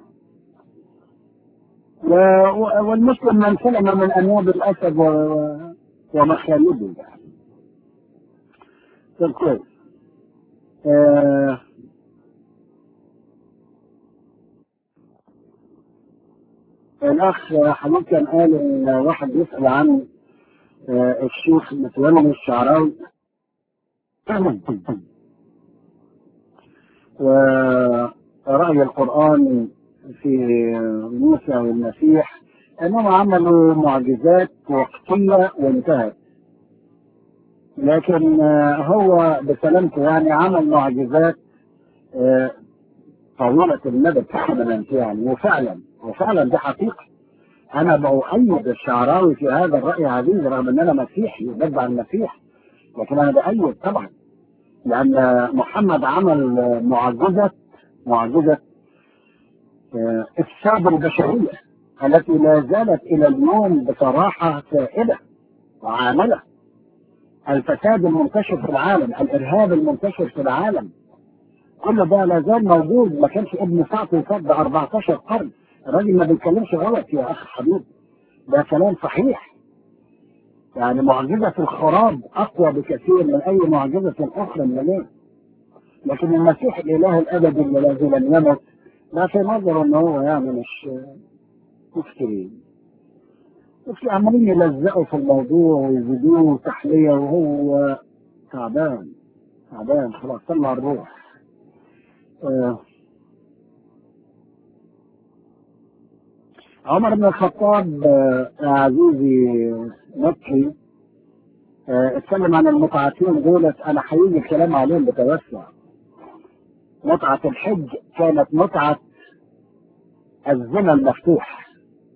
و- و- والمسلم من سلم من انواب الاسد و- و- ومخالبه يعني. طيب كويس. آه الاخ حبيب كان قال ان واحد يسال عن آه الشيخ متولي الشعراوي ورأي القرآن في موسى والمسيح أنهم عملوا معجزات وقتية وانتهت لكن آه، هو بسلامته يعني عمل معجزات آه، طويلة المدى تحملا يعني وفعلا وفعلا دي حقيقة أنا بؤيد الشعراوي في هذا الرأي عزيز رغم أن أنا مسيحي وبتبع المسيح لكن أنا بأيد طبعا لأن محمد عمل آه، معجزة معجزة آه، إفساد البشرية التي لا زالت إلى اليوم بصراحة سائدة وعاملة الفساد المنتشر في العالم الإرهاب المنتشر في العالم كل ده لا زال موجود ما كانش ابن سعد يصد 14 قرن الراجل ما بيتكلمش غلط يا أخ حبيب ده كلام صحيح يعني معجزة الخراب أقوى بكثير من أي معجزة أخرى من اليوم لكن المسيح الإله الأبدي الذي لم يمت لا في نظر ان هو يعني مش مفترين بس عمالين يلزقوا في الموضوع ويزيدوه تحلية وهو تعبان تعبان خلاص طلع الروح آه. عمر بن الخطاب آه، يا عزيزي مكي آه، اتكلم عن المتعتين دولت انا هيجي الكلام عليهم بتوسع متعة الحج كانت متعة الزنا المفتوح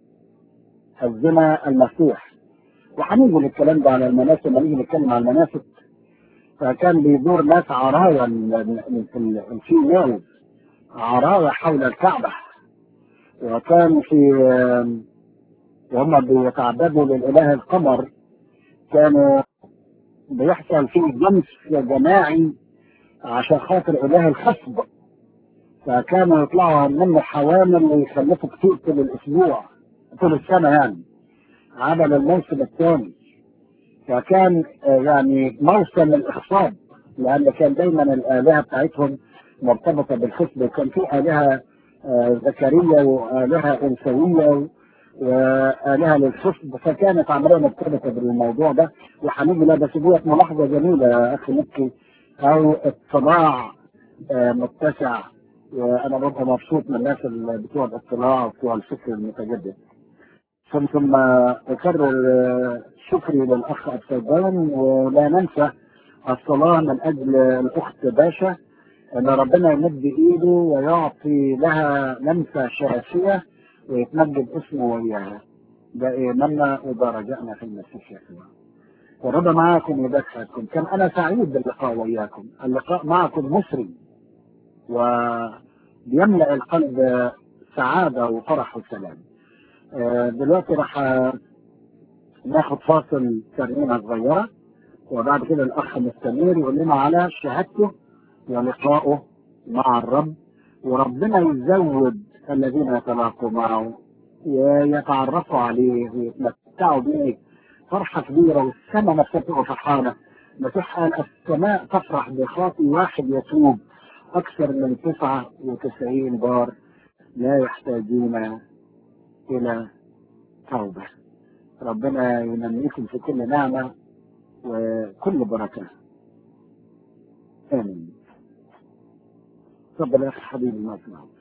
الزنا المفتوح وهنيجي للكلام ده على المناسك لما نيجي نتكلم على المناسك فكان بيدور ناس عرايا ال- ال- ال- الفيميل عرايا حول الكعبة وكان في وهم بيتعبدوا للإله القمر كانوا بيحصل فيه جنس جماعي عشان خاطر إله الخصب فكانوا يطلعوا منه حوامل ويخلفوا كتير طول الأسبوع طول السنة يعني عمل الموسم الثاني فكان يعني موسم الإخصاب لأن كان دايما الآلهة بتاعتهم مرتبطة بالخصب وكان في آلهة ذكرية وآلهة أنثوية وآلهة للخصب فكانت عملية مرتبطة بالموضوع ده وهنيجي لا بس ديت ملاحظة جميلة يا أخي مكي أو اطلاع متسع وأنا ببقى مبسوط من الناس اللي بتوع الاطلاع وبتوع الفكر المتجدد ثم أكرر شكري للأخ السيدان ولا ننسى الصلاة من أجل الأخت باشا أن ربنا يمد إيده ويعطي لها لمسة شافية ويتمجد اسمه وياها ده إيماننا وده رجائنا في المسيح يسوع ورب معاكم ويبارك حياتكم كان أنا سعيد باللقاء وياكم اللقاء معكم مسري وبيملأ القلب سعادة وفرح وسلام دلوقتي راح ناخد فاصل ترنيمة صغيرة وبعد كده الأخ مستمر يقول لنا على شهادته ولقائه مع الرب وربنا يزود الذين يتلاقوا معه ويتعرفوا عليه ويتمتعوا به فرحة كبيرة والسماء نفسها تبقى فرحانة المسيح قال السماء تفرح بخاطي واحد يتوب أكثر من 99 بار لا يحتاجون إلى توبة ربنا ينميكم في كل نعمة وكل بركة آمين تفضل يا أخي حبيبي ما اسمعك